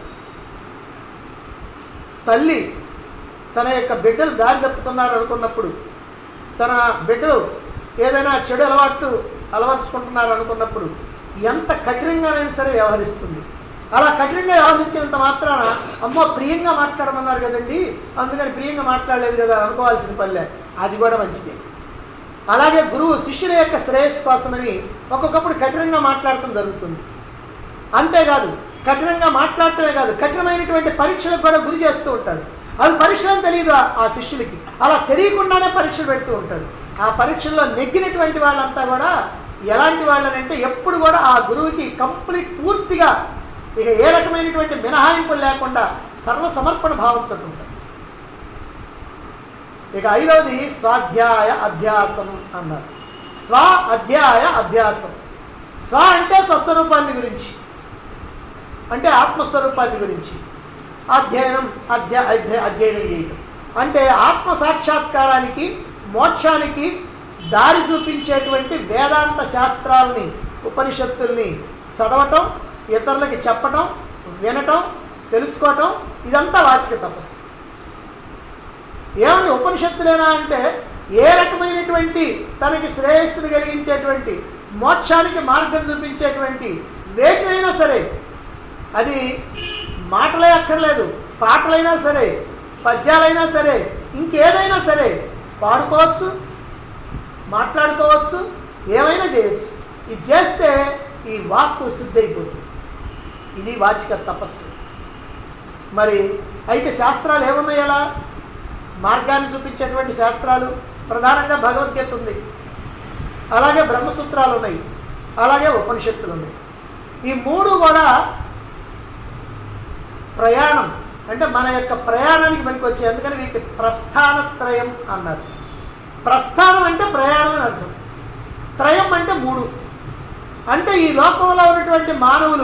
S1: తల్లి తన యొక్క బిడ్డలు దారి తప్పుతున్నారు అనుకున్నప్పుడు తన బిడ్డలు ఏదైనా చెడు అలవాట్లు అలవర్చుకుంటున్నారు అనుకున్నప్పుడు ఎంత కఠినంగానైనా సరే వ్యవహరిస్తుంది అలా కఠినంగా వ్యవహరించినంత మాత్రాన అమ్మో ప్రియంగా మాట్లాడమన్నారు కదండి అందుకని ప్రియంగా మాట్లాడలేదు కదా అనుకోవాల్సిన పల్లె అది కూడా మంచిదే అలాగే గురువు శిష్యుల యొక్క శ్రేయస్సు కోసమని ఒక్కొక్కప్పుడు కఠినంగా మాట్లాడటం జరుగుతుంది అంతేకాదు కఠినంగా మాట్లాడటమే కాదు కఠినమైనటువంటి పరీక్షలకు కూడా గురి చేస్తూ ఉంటాడు అవి పరీక్షలు తెలియదు ఆ- ఆ శిష్యులకి అలా తెలియకుండానే పరీక్షలు పెడుతూ ఉంటాడు ఆ పరీక్షల్లో నెగ్గినటువంటి వాళ్ళంతా కూడా ఎలాంటి వాళ్ళనంటే ఎప్పుడు కూడా ఆ గురువుకి కంప్లీట్ పూర్తిగా ఇక ఏ రకమైనటువంటి మినహాయింపులు లేకుండా సర్వసమర్పణ భావంతో ఉంటాడు ఇక ఐదవది స్వాధ్యాయ అభ్యాసం అన్నారు స్వ అధ్యాయ అభ్యాసం స్వ అంటే స్వస్వరూపాన్ని గురించి అంటే ఆత్మస్వరూపాన్ని గురించి అధ్యయనం అధ్యా అధ్య- అధ్యయనం చేయటం అంటే ఆత్మ సాక్షాత్కారానికి మోక్షానికి దారి చూపించేటువంటి వేదాంత శాస్త్రాలని ఉపనిషత్తుల్ని చదవటం ఇతరులకి చెప్పటం వినటం తెలుసుకోవటం ఇదంతా వాచిక తపస్సు ఏమండి ఉపనిషత్తులేనా అంటే ఏ రకమైనటువంటి తనకి శ్రేయస్సును కలిగించేటువంటి మోక్షానికి మార్గం చూపించేటువంటి వేటినైనా సరే అది మాటలే అక్కర్లేదు పాటలైనా సరే పద్యాలైనా సరే ఇంకేదైనా సరే పాడుకోవచ్చు మాట్లాడుకోవచ్చు ఏమైనా చేయొచ్చు ఇది చేస్తే ఈ వాక్కు శుద్ధి అయిపోతుంది ఇది వాచిక తపస్సు మరి అయితే శాస్త్రాలు ఏమున్నాయి ఎలా మార్గాన్ని చూపించేటువంటి శాస్త్రాలు ప్రధానంగా భగవద్గీత ఉంది అలాగే బ్రహ్మసూత్రాలు ఉన్నాయి అలాగే ఉపనిషత్తులు ఉన్నాయి ఈ మూడు కూడా ప్రయాణం అంటే మన యొక్క ప్రయాణానికి పనికి వచ్చాయి అందుకని వీటి ప్రస్థానత్రయం అన్నారు ప్రస్థానం అంటే ప్రయాణం అని అర్థం త్రయం అంటే మూడు అంటే ఈ లోకంలో ఉన్నటువంటి మానవులు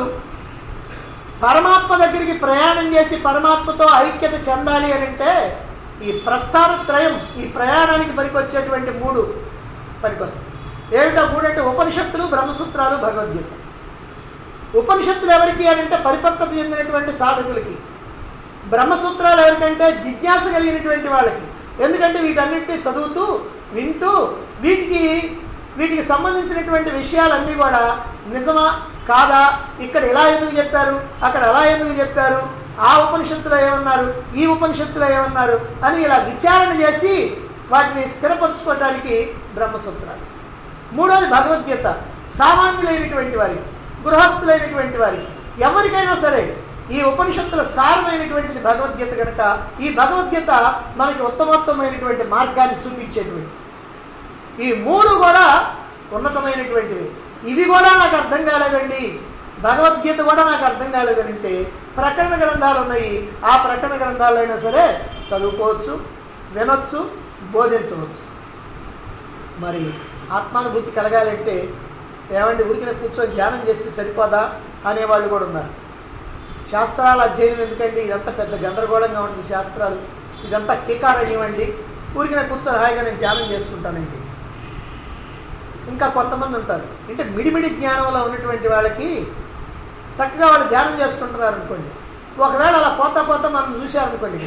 S1: పరమాత్మ దగ్గరికి ప్రయాణం చేసి పరమాత్మతో ఐక్యత చెందాలి అని అంటే ఈ ప్రస్థాన త్రయం ఈ ప్రయాణానికి పనికొచ్చేటువంటి మూడు పనికొస్తాయి ఏమిటో మూడు అంటే ఉపనిషత్తులు బ్రహ్మసూత్రాలు భగవద్గీత ఉపనిషత్తులు ఎవరికి అని అంటే పరిపక్వత చెందినటువంటి సాధకులకి బ్రహ్మసూత్రాలు ఎవరికంటే జిజ్ఞాస కలిగినటువంటి వాళ్ళకి ఎందుకంటే వీటన్నిటిని చదువుతూ వింటూ వీటికి వీటికి సంబంధించినటువంటి విషయాలన్నీ కూడా నిజమా కాదా ఇక్కడ ఇలా ఎందుకు చెప్పారు అక్కడ అలా ఎందుకు చెప్పారు ఆ ఉపనిషత్తులో ఏమన్నారు ఈ ఉపనిషత్తులో ఏమన్నారు అని ఇలా విచారణ చేసి వాటిని స్థిరపరచుకోవడానికి బ్రహ్మసూత్రాలు మూడోది భగవద్గీత సామాన్యులైనటువంటి వారికి గృహస్థులైనటువంటి వారికి ఎవరికైనా సరే ఈ ఉపనిషత్తుల సారమైనటువంటిది భగవద్గీత కనుక ఈ భగవద్గీత మనకి ఉత్తమోత్తమైనటువంటి మార్గాన్ని చూపించేటువంటి ఈ మూడు కూడా ఉన్నతమైనటువంటివి ఇవి కూడా నాకు అర్థం కాలేదండి భగవద్గీత కూడా నాకు అర్థం కాలేదనంటే ప్రకరణ గ్రంథాలు ఉన్నాయి ఆ ప్రకరణ గ్రంథాలు అయినా సరే చదువుకోవచ్చు వినొచ్చు బోధించవచ్చు మరి ఆత్మానుభూతి కలగాలంటే ఏమండి ఉరికిన కూర్చొని ధ్యానం చేస్తే సరిపోదా అనేవాళ్ళు కూడా ఉన్నారు శాస్త్రాల అధ్యయనం ఎందుకండి ఇదంతా పెద్ద గందరగోళంగా ఉంటుంది శాస్త్రాలు ఇదంతా కీకారణ్యమండి ఊరికిన కూర్చొని హాయిగా నేను ధ్యానం చేసుకుంటానండి ఇంకా కొంతమంది ఉంటారు అంటే మిడిమిడి జ్ఞానంలో ఉన్నటువంటి వాళ్ళకి చక్కగా వాళ్ళు ధ్యానం చేసుకుంటున్నారు అనుకోండి ఒకవేళ అలా పోతా పోతా మనం చూశారనుకోండి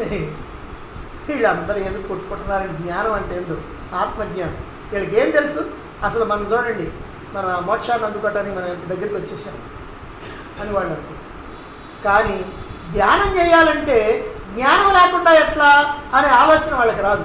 S1: వీళ్ళందరూ ఎందుకు కొట్టుకుంటున్నారు జ్ఞానం అంటే ఎందుకు ఆత్మజ్ఞానం వీళ్ళకి ఏం తెలుసు అసలు మనం చూడండి మనం ఆ మోక్షాన్ని అందుకోవటానికి మనం ఎంత దగ్గరికి వచ్చేసాం అని వాళ్ళు అనుకుంటారు కానీ ధ్యానం చేయాలంటే జ్ఞానం లేకుండా ఎట్లా అనే ఆలోచన వాళ్ళకి రాదు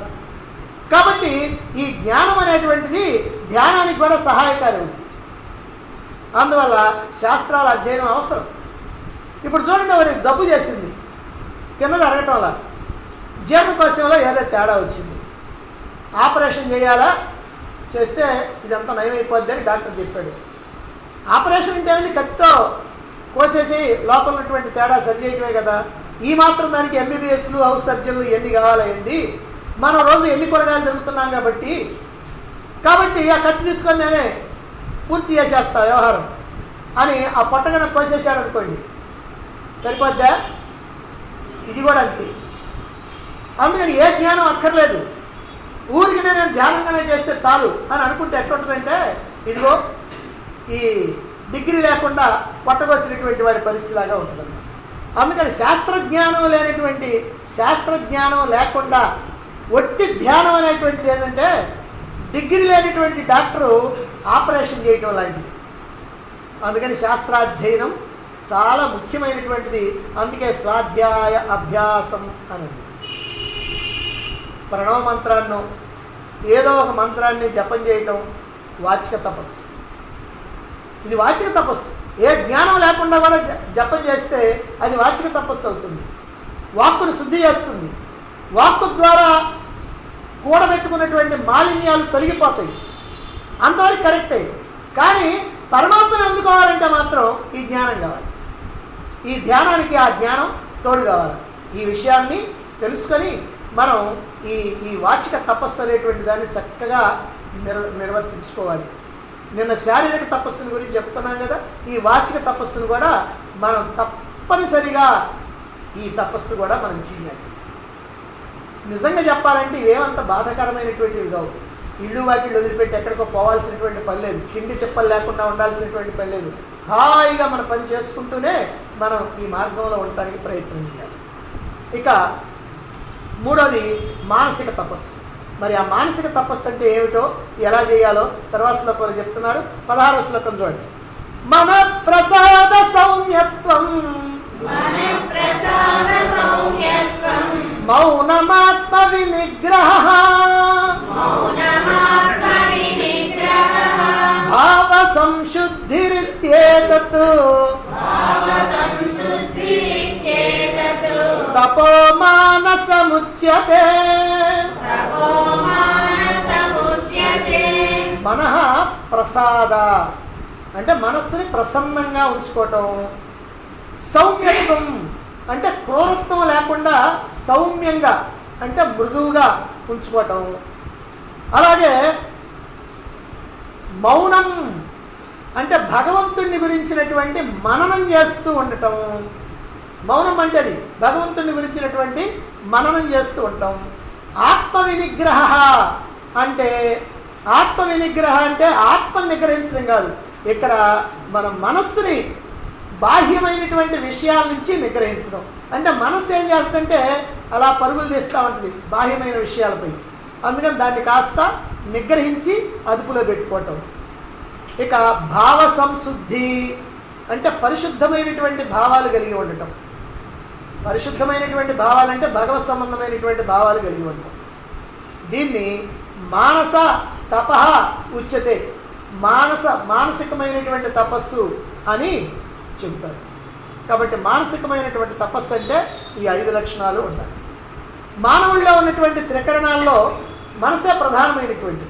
S1: కాబట్టి ఈ జ్ఞానం అనేటువంటిది ధ్యానానికి కూడా సహాయకారి అవుతుంది అందువల్ల శాస్త్రాల అధ్యయనం అవసరం ఇప్పుడు చూడండి వాడి జబ్బు చేసింది తిన్నది అరగటం వల్ల జీర్ణకోశంలో ఏదో తేడా వచ్చింది ఆపరేషన్ చేయాలా చేస్తే ఇదంతా నయమైపోద్ది అని డాక్టర్ చెప్పాడు ఆపరేషన్ అంటే ఏంది కత్తితో కోసేసి లోపల ఉన్నటువంటి తేడా సరి చేయటమే కదా ఈ మాత్రం దానికి ఎంబీబీఎస్లు హౌస్ సర్జన్లు ఎన్ని కావాలైంది మనం రోజు ఎన్ని కూరగాయలు తిరుగుతున్నాం కాబట్టి కాబట్టి ఆ కత్తి తీసుకొని నేనే పూర్తి చేసేస్తా వ్యవహారం అని ఆ పొట్టగన కోసేసాడు అనుకోండి సరిపోద్దా ఇది కూడా అంతే అందుకని ఏ జ్ఞానం అక్కర్లేదు ఊరికి నేను ధ్యానంగానే చేస్తే చాలు అని అనుకుంటే ఎట్లుంటుందంటే ఇదిగో ఈ డిగ్రీ లేకుండా పొట్టగొసినటువంటి వాడి పరిస్థితిలాగా ఉంటుంది అందుకని శాస్త్రజ్ఞానం లేనటువంటి శాస్త్రజ్ఞానం లేకుండా ఒట్టి ధ్యానం అనేటువంటిది ఏంటంటే డిగ్రీ లేనటువంటి డాక్టరు ఆపరేషన్ చేయటం లాంటిది అందుకని శాస్త్రాధ్యయనం చాలా ముఖ్యమైనటువంటిది అందుకే స్వాధ్యాయ అభ్యాసం అనేది ప్రణవ మంత్రాన్ని ఏదో ఒక మంత్రాన్ని జపం చేయటం వాచిక తపస్సు ఇది వాచిక తపస్సు ఏ జ్ఞానం లేకుండా కూడా జ- జపం చేస్తే అది వాచిక తపస్సు అవుతుంది వాక్కును శుద్ధి చేస్తుంది వాక్కు ద్వారా కూడబెట్టుకున్నటువంటి మాలిన్యాలు తొలగిపోతాయి అంతవరకు కరెక్టే కానీ పరమాత్మను అందుకోవాలంటే మాత్రం ఈ జ్ఞానం కావాలి ఈ ధ్యానానికి ఆ జ్ఞానం తోడు కావాలి ఈ విషయాన్ని తెలుసుకొని మనం ఈ ఈ వాచిక తపస్సు అనేటువంటి దాన్ని చక్కగా నిర్ నిర్వర్తించుకోవాలి నిన్న శారీరక తపస్సుని గురించి చెప్తున్నాం కదా ఈ వాచిక తపస్సును కూడా మనం తప్పనిసరిగా ఈ తపస్సు కూడా మనం చేయాలి నిజంగా చెప్పాలంటే ఇవేమంత బాధాకరమైనటువంటివి కావు ఇల్లు వాకిళ్ళు వదిలిపెట్టి ఎక్కడికో పోవాల్సినటువంటి పని లేదు కిండి తిప్పలు లేకుండా ఉండాల్సినటువంటి పని లేదు హాయిగా మన పని చేసుకుంటూనే మనం ఈ మార్గంలో ఉండటానికి ప్రయత్నం చేయాలి ఇక మూడోది మానసిక తపస్సు మరి ఆ మానసిక తపస్సు అంటే ఏమిటో ఎలా చేయాలో తర్వాత శ్లోకంలో చెప్తున్నారు పదహారో శ్లోకం చూడండి మన ప్రసాద సౌమ్యత్వం
S2: మన ప్రసాద సౌమ్యత్వం
S1: మౌనమాత్మ వినిగ్రహ
S2: మౌనమాత్మ వినిగ్రహః
S1: భావ సంశుద్ధిరిత్యేతత్
S2: భావ సంశుద్ధిరిత్యేతత్
S1: తపో మానసముచ్యతే
S2: తపో మానసముచ్యతే
S1: మనః ప్రసాద అంటే మనస్సుని ప్రసన్నంగా ఉంచుకోవటం సౌమ్యత్వం అంటే క్రూరత్వం లేకుండా సౌమ్యంగా అంటే మృదువుగా ఉంచుకోవటం అలాగే మౌనం అంటే భగవంతుణ్ణి గురించినటువంటి మననం చేస్తూ ఉండటం మౌనం అంటే అది భగవంతుణ్ణి గురించినటువంటి మననం చేస్తూ ఉంటాం ఆత్మ వినిగ్రహ అంటే ఆత్మ వినిగ్రహ అంటే ఆత్మని నిగ్రహించడం కాదు ఇక్కడ మన మనస్సుని బాహ్యమైనటువంటి విషయాల నుంచి నిగ్రహించడం అంటే మనస్సు ఏం చేస్తుందంటే అలా పరుగులు తీస్తూ ఉంటుంది బాహ్యమైన విషయాలపై అందుకని దాన్ని కాస్త నిగ్రహించి అదుపులో పెట్టుకోవటం ఇక భావ సంశుద్ధి అంటే పరిశుద్ధమైనటువంటి భావాలు కలిగి ఉండటం పరిశుద్ధమైనటువంటి భావాలంటే భగవత్ సంబంధమైనటువంటి భావాలు కలిగి ఉండటం దీన్ని మానస తప ఉచ్యతే మానస మానసికమైనటువంటి తపస్సు అని చెబుతారు కాబట్టి మానసికమైనటువంటి తపస్సు అంటే ఈ ఐదు లక్షణాలు ఉంటాయి మానవుల్లో ఉన్నటువంటి త్రికరణాల్లో మనసే ప్రధానమైనటువంటి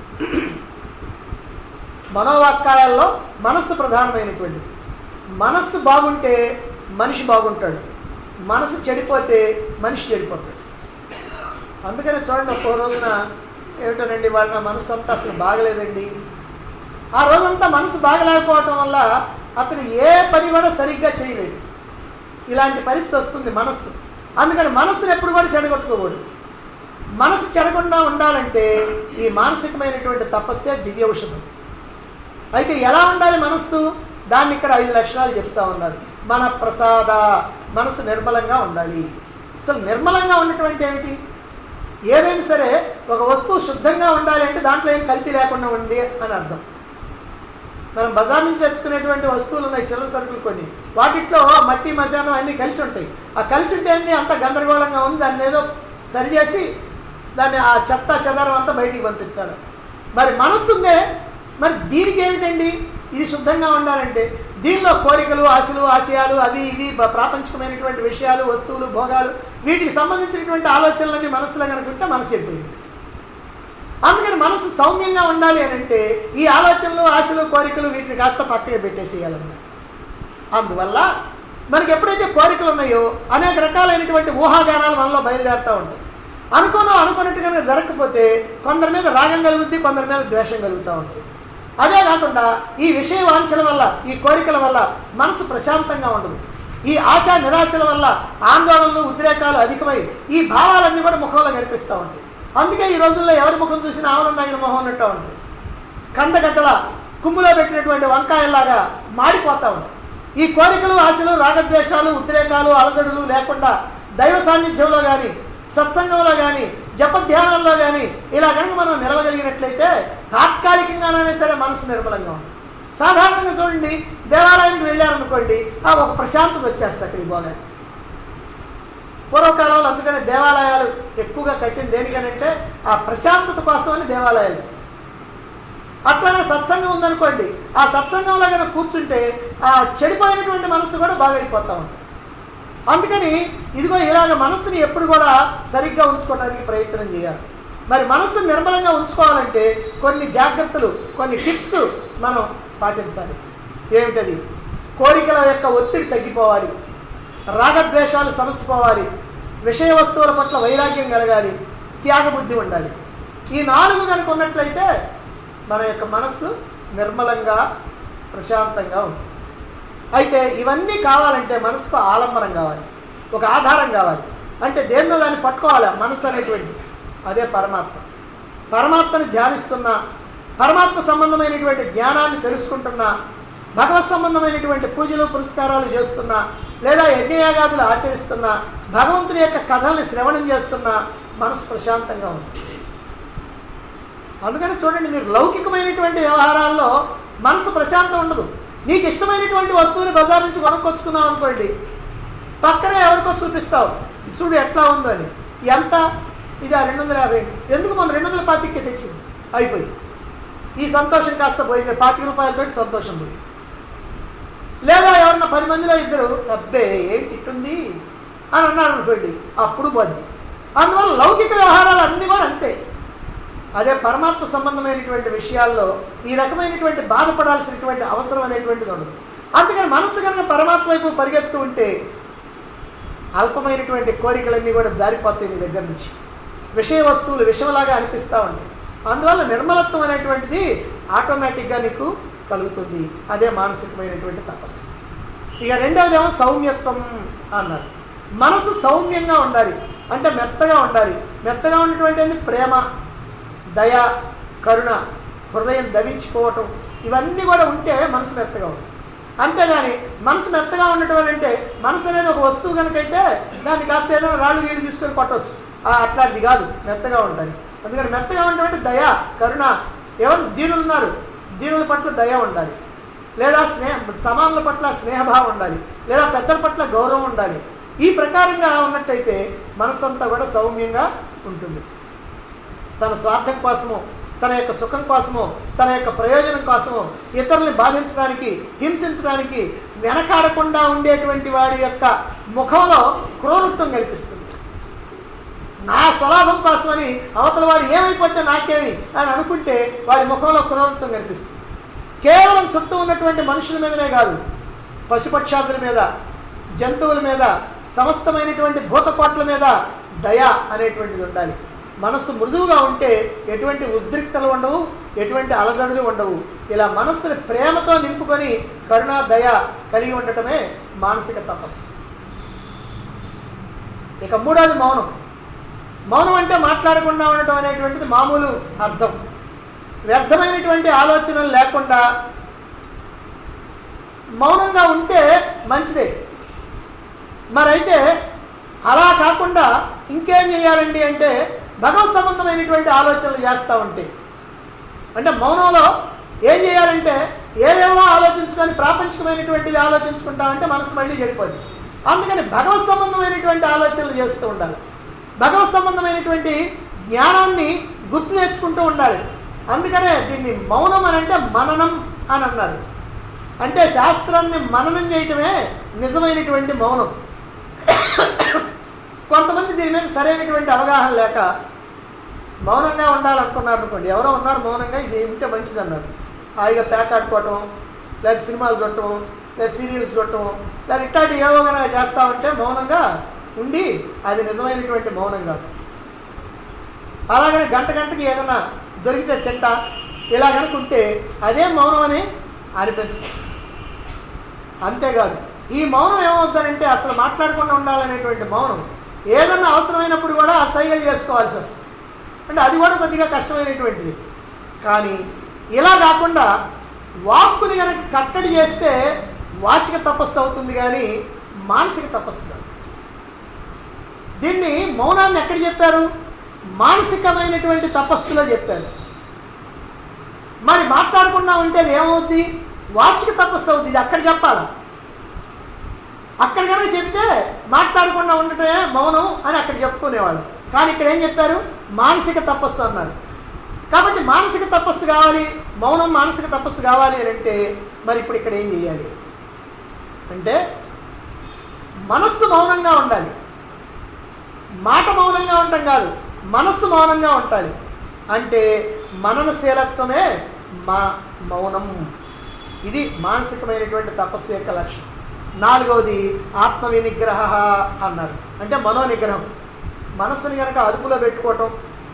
S1: మనోవాక్కాయాల్లో మనస్సు ప్రధానమైనటువంటిది మనస్సు బాగుంటే మనిషి బాగుంటాడు మనసు చెడిపోతే మనిషి చెడిపోతాడు అందుకనే చూడండి ఒక్కో రోజున ఏమిటోనండి వాళ్ళ నా మనసు అంతా అసలు బాగలేదండి ఆ రోజంతా మనసు బాగలేకపోవటం వల్ల అతను ఏ పని కూడా సరిగ్గా చేయలేడు ఇలాంటి పరిస్థితి వస్తుంది మనస్సు అందుకని మనస్సును ఎప్పుడు కూడా చెడగొట్టుకోకూడదు మనసు చెడకుండా ఉండాలంటే ఈ మానసికమైనటువంటి తపస్సే దివ్య ఔషధం అయితే ఎలా ఉండాలి మనస్సు దాన్ని ఇక్కడ ఐదు లక్షణాలు చెప్తా ఉన్నారు మన ప్రసాద మనసు నిర్మలంగా ఉండాలి అసలు నిర్మలంగా ఉన్నటువంటి ఏమిటి ఏదైనా సరే ఒక వస్తువు శుద్ధంగా ఉండాలి అంటే దాంట్లో ఏం కల్తీ లేకుండా ఉంది అని అర్థం మనం బజార్ నుంచి తెచ్చుకునేటువంటి వస్తువులు ఉన్నాయి చిల్లర సరుకులు కొన్ని వాటిట్లో మట్టి మశానం అన్నీ కలిసి ఉంటాయి ఆ కలిసి ఉంటే అన్నీ అంత గందరగోళంగా ఉంది దాన్ని ఏదో సరిచేసి దాన్ని ఆ చెత్త చెదారం అంతా బయటికి పంపించాలి మరి మనస్సు ఉందే మరి దీనికి ఏమిటండి ఇది శుద్ధంగా ఉండాలంటే దీనిలో కోరికలు ఆశలు ఆశయాలు అవి ఇవి బ- ప్రాపంచికమైనటువంటి విషయాలు వస్తువులు భోగాలు వీటికి సంబంధించినటువంటి ఆలోచనలన్నీ మనసులో కనుక ఉంటే మనసు చెడిపోయింది అందుకని మనసు సౌమ్యంగా ఉండాలి అని అంటే ఈ ఆలోచనలు ఆశలు కోరికలు వీటిని కాస్త పక్కకి పెట్టేసేయాలన్నమాట అందువల్ల మనకి ఎప్పుడైతే కోరికలు ఉన్నాయో అనేక రకాలైనటువంటి ఊహాగానాలు మనలో బయలుదేరుతూ ఉంటాయి అనుకోనో అనుకున్నట్టు కనుక జరగకపోతే కొందరి మీద రాగం కలుగుద్ది కొందరి మీద ద్వేషం కలుగుతూ ఉంటుంది అదే కాకుండా ఈ విషయ వాంఛల వల్ల ఈ కోరికల వల్ల మనసు ప్రశాంతంగా ఉండదు ఈ ఆశ నిరాశల వల్ల ఆందోళనలు ఉద్రేకాలు అధికమై ఈ భావాలన్నీ కూడా ముఖంలో కనిపిస్తూ ఉంటాయి అందుకే ఈ రోజుల్లో ఎవరి ముఖం చూసినా ఆనందంగా మొహం ఉన్నట్టు ఉంటుంది కందగడ్డల కుమ్ములో పెట్టినటువంటి వంకాయలాగా మాడిపోతూ ఉంటాయి ఈ కోరికలు ఆశలు రాగద్వేషాలు ఉద్రేకాలు అలజడులు లేకుండా దైవ సాన్నిధ్యంలో కానీ సత్సంగంలో కానీ జప ధ్యానంలో కానీ ఇలా కనుక మనం నిలవగలిగినట్లయితే తాత్కాలికంగానైనా సరే మనసు నిర్మలంగా ఉంటుంది సాధారణంగా చూడండి దేవాలయానికి వెళ్ళారనుకోండి ఆ ఒక ప్రశాంతత వచ్చేస్తుంది అక్కడికి పోగానే పూర్వకాలంలో అందుకనే దేవాలయాలు ఎక్కువగా కట్టింది దేనికనంటే ఆ ప్రశాంతత కోసమని దేవాలయాలు అట్లనే సత్సంగం ఉందనుకోండి ఆ సత్సంగంలో కనుక కూర్చుంటే ఆ చెడిపోయినటువంటి మనసు కూడా బాగా అయిపోతా ఉంటుంది అందుకని ఇదిగో ఇలాగ మనసుని ఎప్పుడు కూడా సరిగ్గా ఉంచుకోవడానికి ప్రయత్నం చేయాలి మరి మనసుని నిర్మలంగా ఉంచుకోవాలంటే కొన్ని జాగ్రత్తలు కొన్ని టిప్స్ మనం పాటించాలి ఏమిటది కోరికల యొక్క ఒత్తిడి తగ్గిపోవాలి రాగద్వేషాలు సమసిపోవాలి విషయ వస్తువుల పట్ల వైరాగ్యం కలగాలి త్యాగబుద్ధి ఉండాలి ఈ నాలుగు కనుక ఉన్నట్లయితే మన యొక్క మనస్సు నిర్మలంగా ప్రశాంతంగా ఉంటుంది అయితే ఇవన్నీ కావాలంటే మనసుకు ఆలంబనం కావాలి ఒక ఆధారం కావాలి అంటే దేన్నో దాన్ని పట్టుకోవాలి ఆ మనసు అనేటువంటి అదే పరమాత్మ పరమాత్మని ధ్యానిస్తున్నా పరమాత్మ సంబంధమైనటువంటి జ్ఞానాన్ని తెలుసుకుంటున్నా భగవత్ సంబంధమైనటువంటి పూజలు పురస్కారాలు చేస్తున్నా లేదా యజ్ఞయాగాదులు ఆచరిస్తున్నా భగవంతుని యొక్క కథల్ని శ్రవణం చేస్తున్నా మనసు ప్రశాంతంగా ఉంది అందుకని చూడండి మీరు లౌకికమైనటువంటి వ్యవహారాల్లో మనసు ప్రశాంతం ఉండదు నీకు ఇష్టమైనటువంటి వస్తువుని బజార్ నుంచి కొనుక్కొచ్చుకున్నావు అనుకోండి పక్కనే ఎవరికో చూపిస్తావు చూడు ఎట్లా ఉందో అని ఎంత ఇది ఆ రెండు వందల యాభై ఎందుకు మనం రెండు వందల పాతికే తెచ్చింది అయిపోయి ఈ సంతోషం కాస్త పోయింది పాతిక రూపాయలతో సంతోషం పోయింది లేదా ఎవరన్నా పది మందిలో ఇద్దరు అబ్బే ఏంటి ఇట్టుంది అని అన్నారు అనుకోండి అప్పుడు పోద్ది అందువల్ల లౌకిక వ్యవహారాలు అన్నీ కూడా అంతే అదే పరమాత్మ సంబంధమైనటువంటి విషయాల్లో ఈ రకమైనటువంటి బాధపడాల్సినటువంటి అవసరం అనేటువంటిది ఉండదు అందుకని మనసు కనుక పరమాత్మ వైపు పరిగెత్తు ఉంటే అల్పమైనటువంటి కోరికలన్నీ కూడా జారిపోతాయి నీ దగ్గర నుంచి విషయ వస్తువులు విషయంలాగా అనిపిస్తూ ఉంటాయి అందువల్ల నిర్మలత్వం అనేటువంటిది ఆటోమేటిక్గా నీకు కలుగుతుంది అదే మానసికమైనటువంటి తపస్సు ఇక రెండవదేమో సౌమ్యత్వం అన్నారు మనసు సౌమ్యంగా ఉండాలి అంటే మెత్తగా ఉండాలి మెత్తగా ఉన్నటువంటి ప్రేమ దయ కరుణ హృదయం దవించిపోవటం ఇవన్నీ కూడా ఉంటే మనసు మెత్తగా ఉంటుంది అంతేగాని మనసు మెత్తగా ఉండటం అని అంటే మనసు అనేది ఒక వస్తువు కనుకైతే దాన్ని కాస్త ఏదైనా రాళ్ళు నీళ్ళు తీసుకొని కొట్టవచ్చు ఆ, అట్లాంటిది కాదు మెత్తగా ఉంటుంది అందుకని మెత్తగా ఉండటం అంటే దయ కరుణ ఎవరు దీనులు ఉన్నారు దీనుల పట్ల దయ ఉండాలి లేదా స్నేహ సమానుల పట్ల స్నేహభావం ఉండాలి లేదా పెద్దల పట్ల గౌరవం ఉండాలి ఈ ప్రకారంగా ఉన్నట్లయితే మనసంతా కూడా సౌమ్యంగా ఉంటుంది తన స్వార్థం కోసమో తన యొక్క సుఖం కోసమో తన యొక్క ప్రయోజనం కోసమో ఇతరుల్ని బాధించడానికి హింసించడానికి వెనకాడకుండా ఉండేటువంటి వాడి యొక్క ముఖంలో క్రూరత్వం కల్పిస్తుంది నా స్వలాభం కోసమని అవతల వాడు ఏమైపోతే నాకేమి అని అనుకుంటే వాడి ముఖంలో క్రూరత్వం కనిపిస్తుంది కేవలం చుట్టూ ఉన్నటువంటి మనుషుల మీదనే కాదు పశుపక్షాదుల మీద జంతువుల మీద సమస్తమైనటువంటి భూతకోట్ల మీద దయ అనేటువంటిది ఉండాలి మనస్సు మృదువుగా ఉంటే ఎటువంటి ఉద్రిక్తలు ఉండవు ఎటువంటి అలజడులు ఉండవు ఇలా మనస్సుని ప్రేమతో నింపుకొని కరుణ దయ కలిగి ఉండటమే మానసిక తపస్సు ఇక మూడోది మౌనం మౌనం అంటే మాట్లాడకుండా ఉండటం అనేటువంటిది మామూలు అర్థం వ్యర్థమైనటువంటి ఆలోచనలు లేకుండా మౌనంగా ఉంటే మంచిదే మరైతే అలా కాకుండా ఇంకేం చేయాలండి అంటే భగవత్ సంబంధమైనటువంటి ఆలోచనలు చేస్తూ ఉంటే అంటే మౌనంలో ఏం చేయాలంటే ఏవేవో ఆలోచించుకొని ప్రాపంచికమైనటువంటివి ఆలోచించుకుంటామంటే మనసు మళ్ళీ చెడిపోద్ది అందుకని భగవత్ సంబంధమైనటువంటి ఆలోచనలు చేస్తూ ఉండాలి భగవత్ సంబంధమైనటువంటి జ్ఞానాన్ని గుర్తు తెచ్చుకుంటూ ఉండాలి అందుకనే దీన్ని మౌనం అని అంటే మననం అని అన్నారు అంటే శాస్త్రాన్ని మననం చేయటమే నిజమైనటువంటి మౌనం కొంతమంది దీని మీద సరైనటువంటి అవగాహన లేక మౌనంగా ఉండాలనుకున్నారు అనుకోండి ఎవరో ఉన్నారు మౌనంగా ఇది ఉంటే మంచిది అన్నారు హాయిగా పేకాడుకోవటం లేదా సినిమాలు చూడటం లేదా సీరియల్స్ చూడటం లేదా ఇట్లాంటి ఏవో కనుక చేస్తా ఉంటే మౌనంగా ఉండి అది నిజమైనటువంటి మౌనం కాదు అలాగనే గంట గంటకి ఏదైనా దొరికితే తింటా ఇలా కనుకుంటే అదే మౌనం అని అనిపించదు అంతేకాదు ఈ మౌనం ఏమవుతుందంటే అసలు మాట్లాడకుండా ఉండాలనేటువంటి మౌనం ఏదన్నా అవసరమైనప్పుడు కూడా ఆ సైగలు చేసుకోవాల్సి వస్తుంది అంటే అది కూడా కొద్దిగా కష్టమైనటువంటిది కానీ ఇలా కాకుండా వాక్కుని కనుక కట్టడి చేస్తే వాచిక తపస్సు అవుతుంది కానీ మానసిక తపస్సు కాదు దీన్ని మౌనాన్ని ఎక్కడ చెప్పారు మానసికమైనటువంటి తపస్సులో చెప్పారు మరి మాట్లాడకుండా ఉంటే అది ఏమవుద్ది వాచిక తపస్సు అవుద్ది ఇది అక్కడ చెప్పాలా అక్కడ కనుక చెప్తే మాట్లాడకుండా ఉండటమే మౌనం అని అక్కడ చెప్పుకునేవాళ్ళు కానీ ఇక్కడ ఏం చెప్పారు మానసిక తపస్సు అన్నారు కాబట్టి మానసిక తపస్సు కావాలి మౌనం మానసిక తపస్సు కావాలి అని అంటే మరి ఇప్పుడు ఇక్కడ ఏం చేయాలి అంటే మనస్సు మౌనంగా ఉండాలి మాట మౌనంగా ఉండటం కాదు మనస్సు మౌనంగా ఉండాలి అంటే మననశీలత్వమే మా మౌనం ఇది మానసికమైనటువంటి తపస్సు యొక్క లక్షణం నాలుగవది ఆత్మ వినిగ్రహ అన్నారు అంటే మనో నిగ్రహం మనస్సుని కనుక అదుపులో పెట్టుకోవటం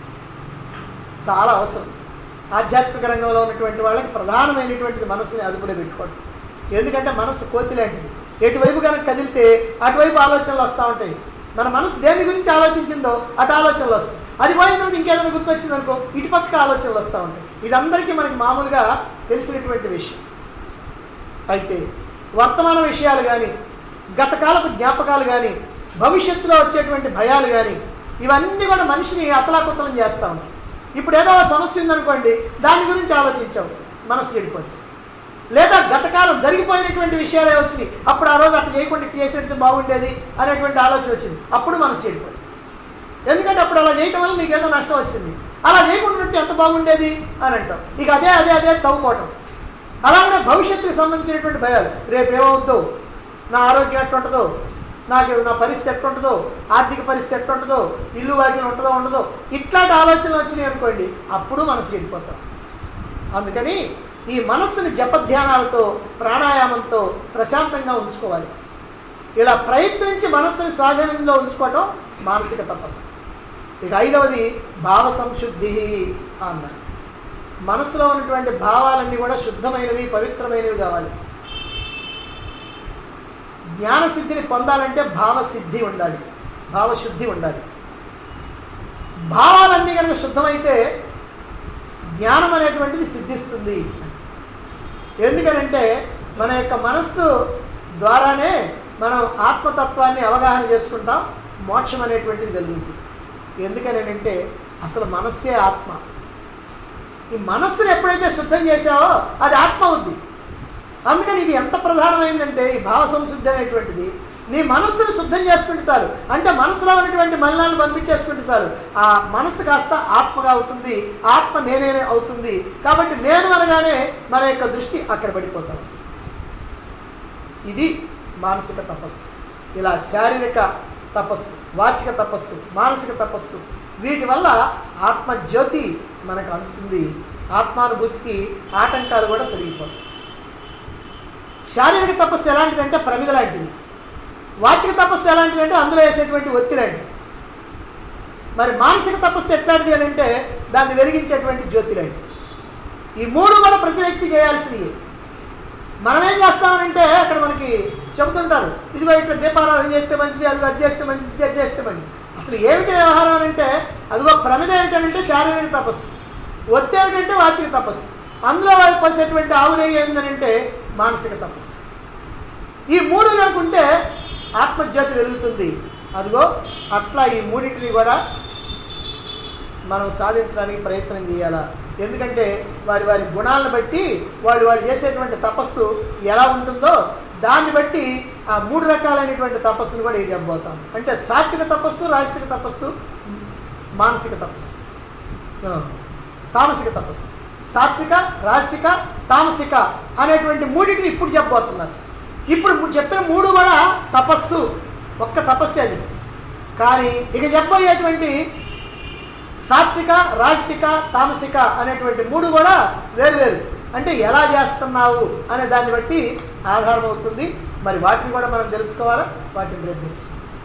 S1: చాలా అవసరం ఆధ్యాత్మిక రంగంలో ఉన్నటువంటి వాళ్ళకి ప్రధానమైనటువంటిది మనస్సుని అదుపులో పెట్టుకోవడం ఎందుకంటే మనస్సు కోతి లాంటిది ఎటువైపు కనుక కదిలితే అటువైపు ఆలోచనలు వస్తూ ఉంటాయి మన మనసు దేని గురించి ఆలోచించిందో అటు ఆలోచనలు వస్తాయి అది పోయిన తర్వాత ఇంకేదైనా గుర్తొచ్చింది అనుకో ఇటుపక్క ఆలోచనలు వస్తూ ఉంటాయి ఇదందరికీ మనకి మామూలుగా తెలిసినటువంటి విషయం అయితే వర్తమాన విషయాలు కానీ గతకాలపు జ్ఞాపకాలు కానీ భవిష్యత్తులో వచ్చేటువంటి భయాలు కానీ ఇవన్నీ కూడా మనిషిని అతలాకుతలం చేస్తూ ఉంటాయి ఇప్పుడు ఏదో ఒక సమస్య ఉందనుకోండి దాని గురించి ఆలోచించావు మనసు చెడిపోతుంది లేదా గతకాలం జరిగిపోయినటువంటి విషయాలే వచ్చినాయి అప్పుడు ఆ రోజు అట్లా చేయకుండా ఇట్లా చేసేది బాగుండేది అనేటువంటి ఆలోచన వచ్చింది అప్పుడు మనసు చెడిపోయింది ఎందుకంటే అప్పుడు అలా చేయటం వల్ల నీకు ఏదో నష్టం వచ్చింది అలా చేయకుండా ఉంటే ఎంత బాగుండేది అని అంటాం ఇక అదే అదే అదే తవ్వుకోవటం అలాగే భవిష్యత్తుకు సంబంధించినటువంటి భయాలు రేపు ఏమవుద్దో నా ఆరోగ్యం ఎట్టుంటుందో నాకు నా పరిస్థితి ఎట్టుంటుందో ఆర్థిక పరిస్థితి ఎట్టుంటుందో ఇల్లు వాకిలు ఉంటుందో ఉండదో ఇట్లాంటి ఆలోచనలు వచ్చినాయి అనుకోండి అప్పుడు మనసు చెడిపోతాం అందుకని ఈ మనస్సుని జపధ్యానాలతో ప్రాణాయామంతో ప్రశాంతంగా ఉంచుకోవాలి ఇలా ప్రయత్నించి మనస్సుని స్వాధీనంలో ఉంచుకోవటం మానసిక తపస్సు ఇక ఐదవది భావ సంశుద్ధి అన్నారు మనసులో ఉన్నటువంటి భావాలన్నీ కూడా శుద్ధమైనవి పవిత్రమైనవి కావాలి జ్ఞానసిద్ధిని పొందాలంటే భావసిద్ధి ఉండాలి భావశుద్ధి ఉండాలి భావాలన్నీ కనుక శుద్ధమైతే జ్ఞానం అనేటువంటిది సిద్ధిస్తుంది ఎందుకనంటే మన యొక్క మనస్సు ద్వారానే మనం ఆత్మతత్వాన్ని అవగాహన చేసుకుంటాం మోక్షం అనేటువంటిది కలుగుతుంది ఎందుకనంటే అసలు మనస్సే ఆత్మ ఈ మనస్సును ఎప్పుడైతే శుద్ధం చేసావో అది ఆత్మ అవుద్ది అందుకని ఇది ఎంత ప్రధానమైందంటే ఈ భావ సంశుద్ధి అనేటువంటిది నీ మనస్సును శుద్ధం చేసుకుంటే చాలు అంటే మనసులో ఉన్నటువంటి మలినాలను పంపించేసుకుంటే చాలు ఆ మనసు కాస్త ఆత్మగా అవుతుంది ఆత్మ నేనే అవుతుంది కాబట్టి నేను అనగానే మన యొక్క దృష్టి అక్కడ పడిపోతాం ఇది మానసిక తపస్సు ఇలా శారీరక తపస్సు వాచిక తపస్సు మానసిక తపస్సు వీటి వల్ల ఆత్మజ్యోతి మనకు అందుతుంది ఆత్మానుభూతికి ఆటంకాలు కూడా తొలగిపోతాయి శారీరక తపస్సు ఎలాంటిదంటే ప్రమిద లాంటిది వాచిక తపస్సు ఎలాంటిదంటే అందులో వేసేటువంటి ఒత్తి లాంటిది మరి మానసిక తపస్సు ఎట్లాంటిది అని అంటే దాన్ని వెలిగించేటువంటి జ్యోతి లాంటిది ఈ మూడు కూడా ప్రతి వ్యక్తి చేయాల్సినవి మనం ఏం చేస్తామనంటే అక్కడ మనకి చెబుతుంటారు ఇదిగో ఇట్లా దీపారాధన చేస్తే మంచిది అదిగో అది చేస్తే మంచిది ఇది అది చేస్తే మంచిది అసలు ఏమిటి వ్యవహారం అని అంటే అదిగో ప్రమిద ఏమిటంటే శారీరక తపస్సు ఒత్తి ఏమిటంటే వాచిక తపస్సు అందులో పోసేటువంటి ఆవు నెయ్యి ఏంటంటే మానసిక తపస్సు ఈ మూడు కనుకుంటే ఆత్మజ్యోతి వెలుగుతుంది అదిగో అట్లా ఈ మూడింటిని కూడా మనం సాధించడానికి ప్రయత్నం చేయాలా ఎందుకంటే వారి వారి గుణాలను బట్టి వాళ్ళు వాళ్ళు చేసేటువంటి తపస్సు ఎలా ఉంటుందో దాన్ని బట్టి ఆ మూడు రకాలైనటువంటి తపస్సును కూడా ఇది చెప్పబోతాం అంటే సాత్విక తపస్సు రాజసిక తపస్సు మానసిక తపస్సు ఆ, తామసిక తపస్సు సాత్విక రాసిక తామసిక అనేటువంటి మూడింటిని ఇప్పుడు చెప్పబోతున్నారు ఇప్పుడు ము- చెప్పిన మూడు కూడా తపస్సు ఒక్క తపస్సు అది కానీ ఇక చెప్పబోయేటువంటి సాత్విక రాజసిక తామసిక అనేటువంటి మూడు కూడా వేరు వేరు అంటే ఎలా చేస్తున్నావు అనే దాన్ని బట్టి ఆధారం అవుతుంది మరి వాటిని కూడా మనం తెలుసుకోవాలా వాటిని రేపు తెలుసుకుందాం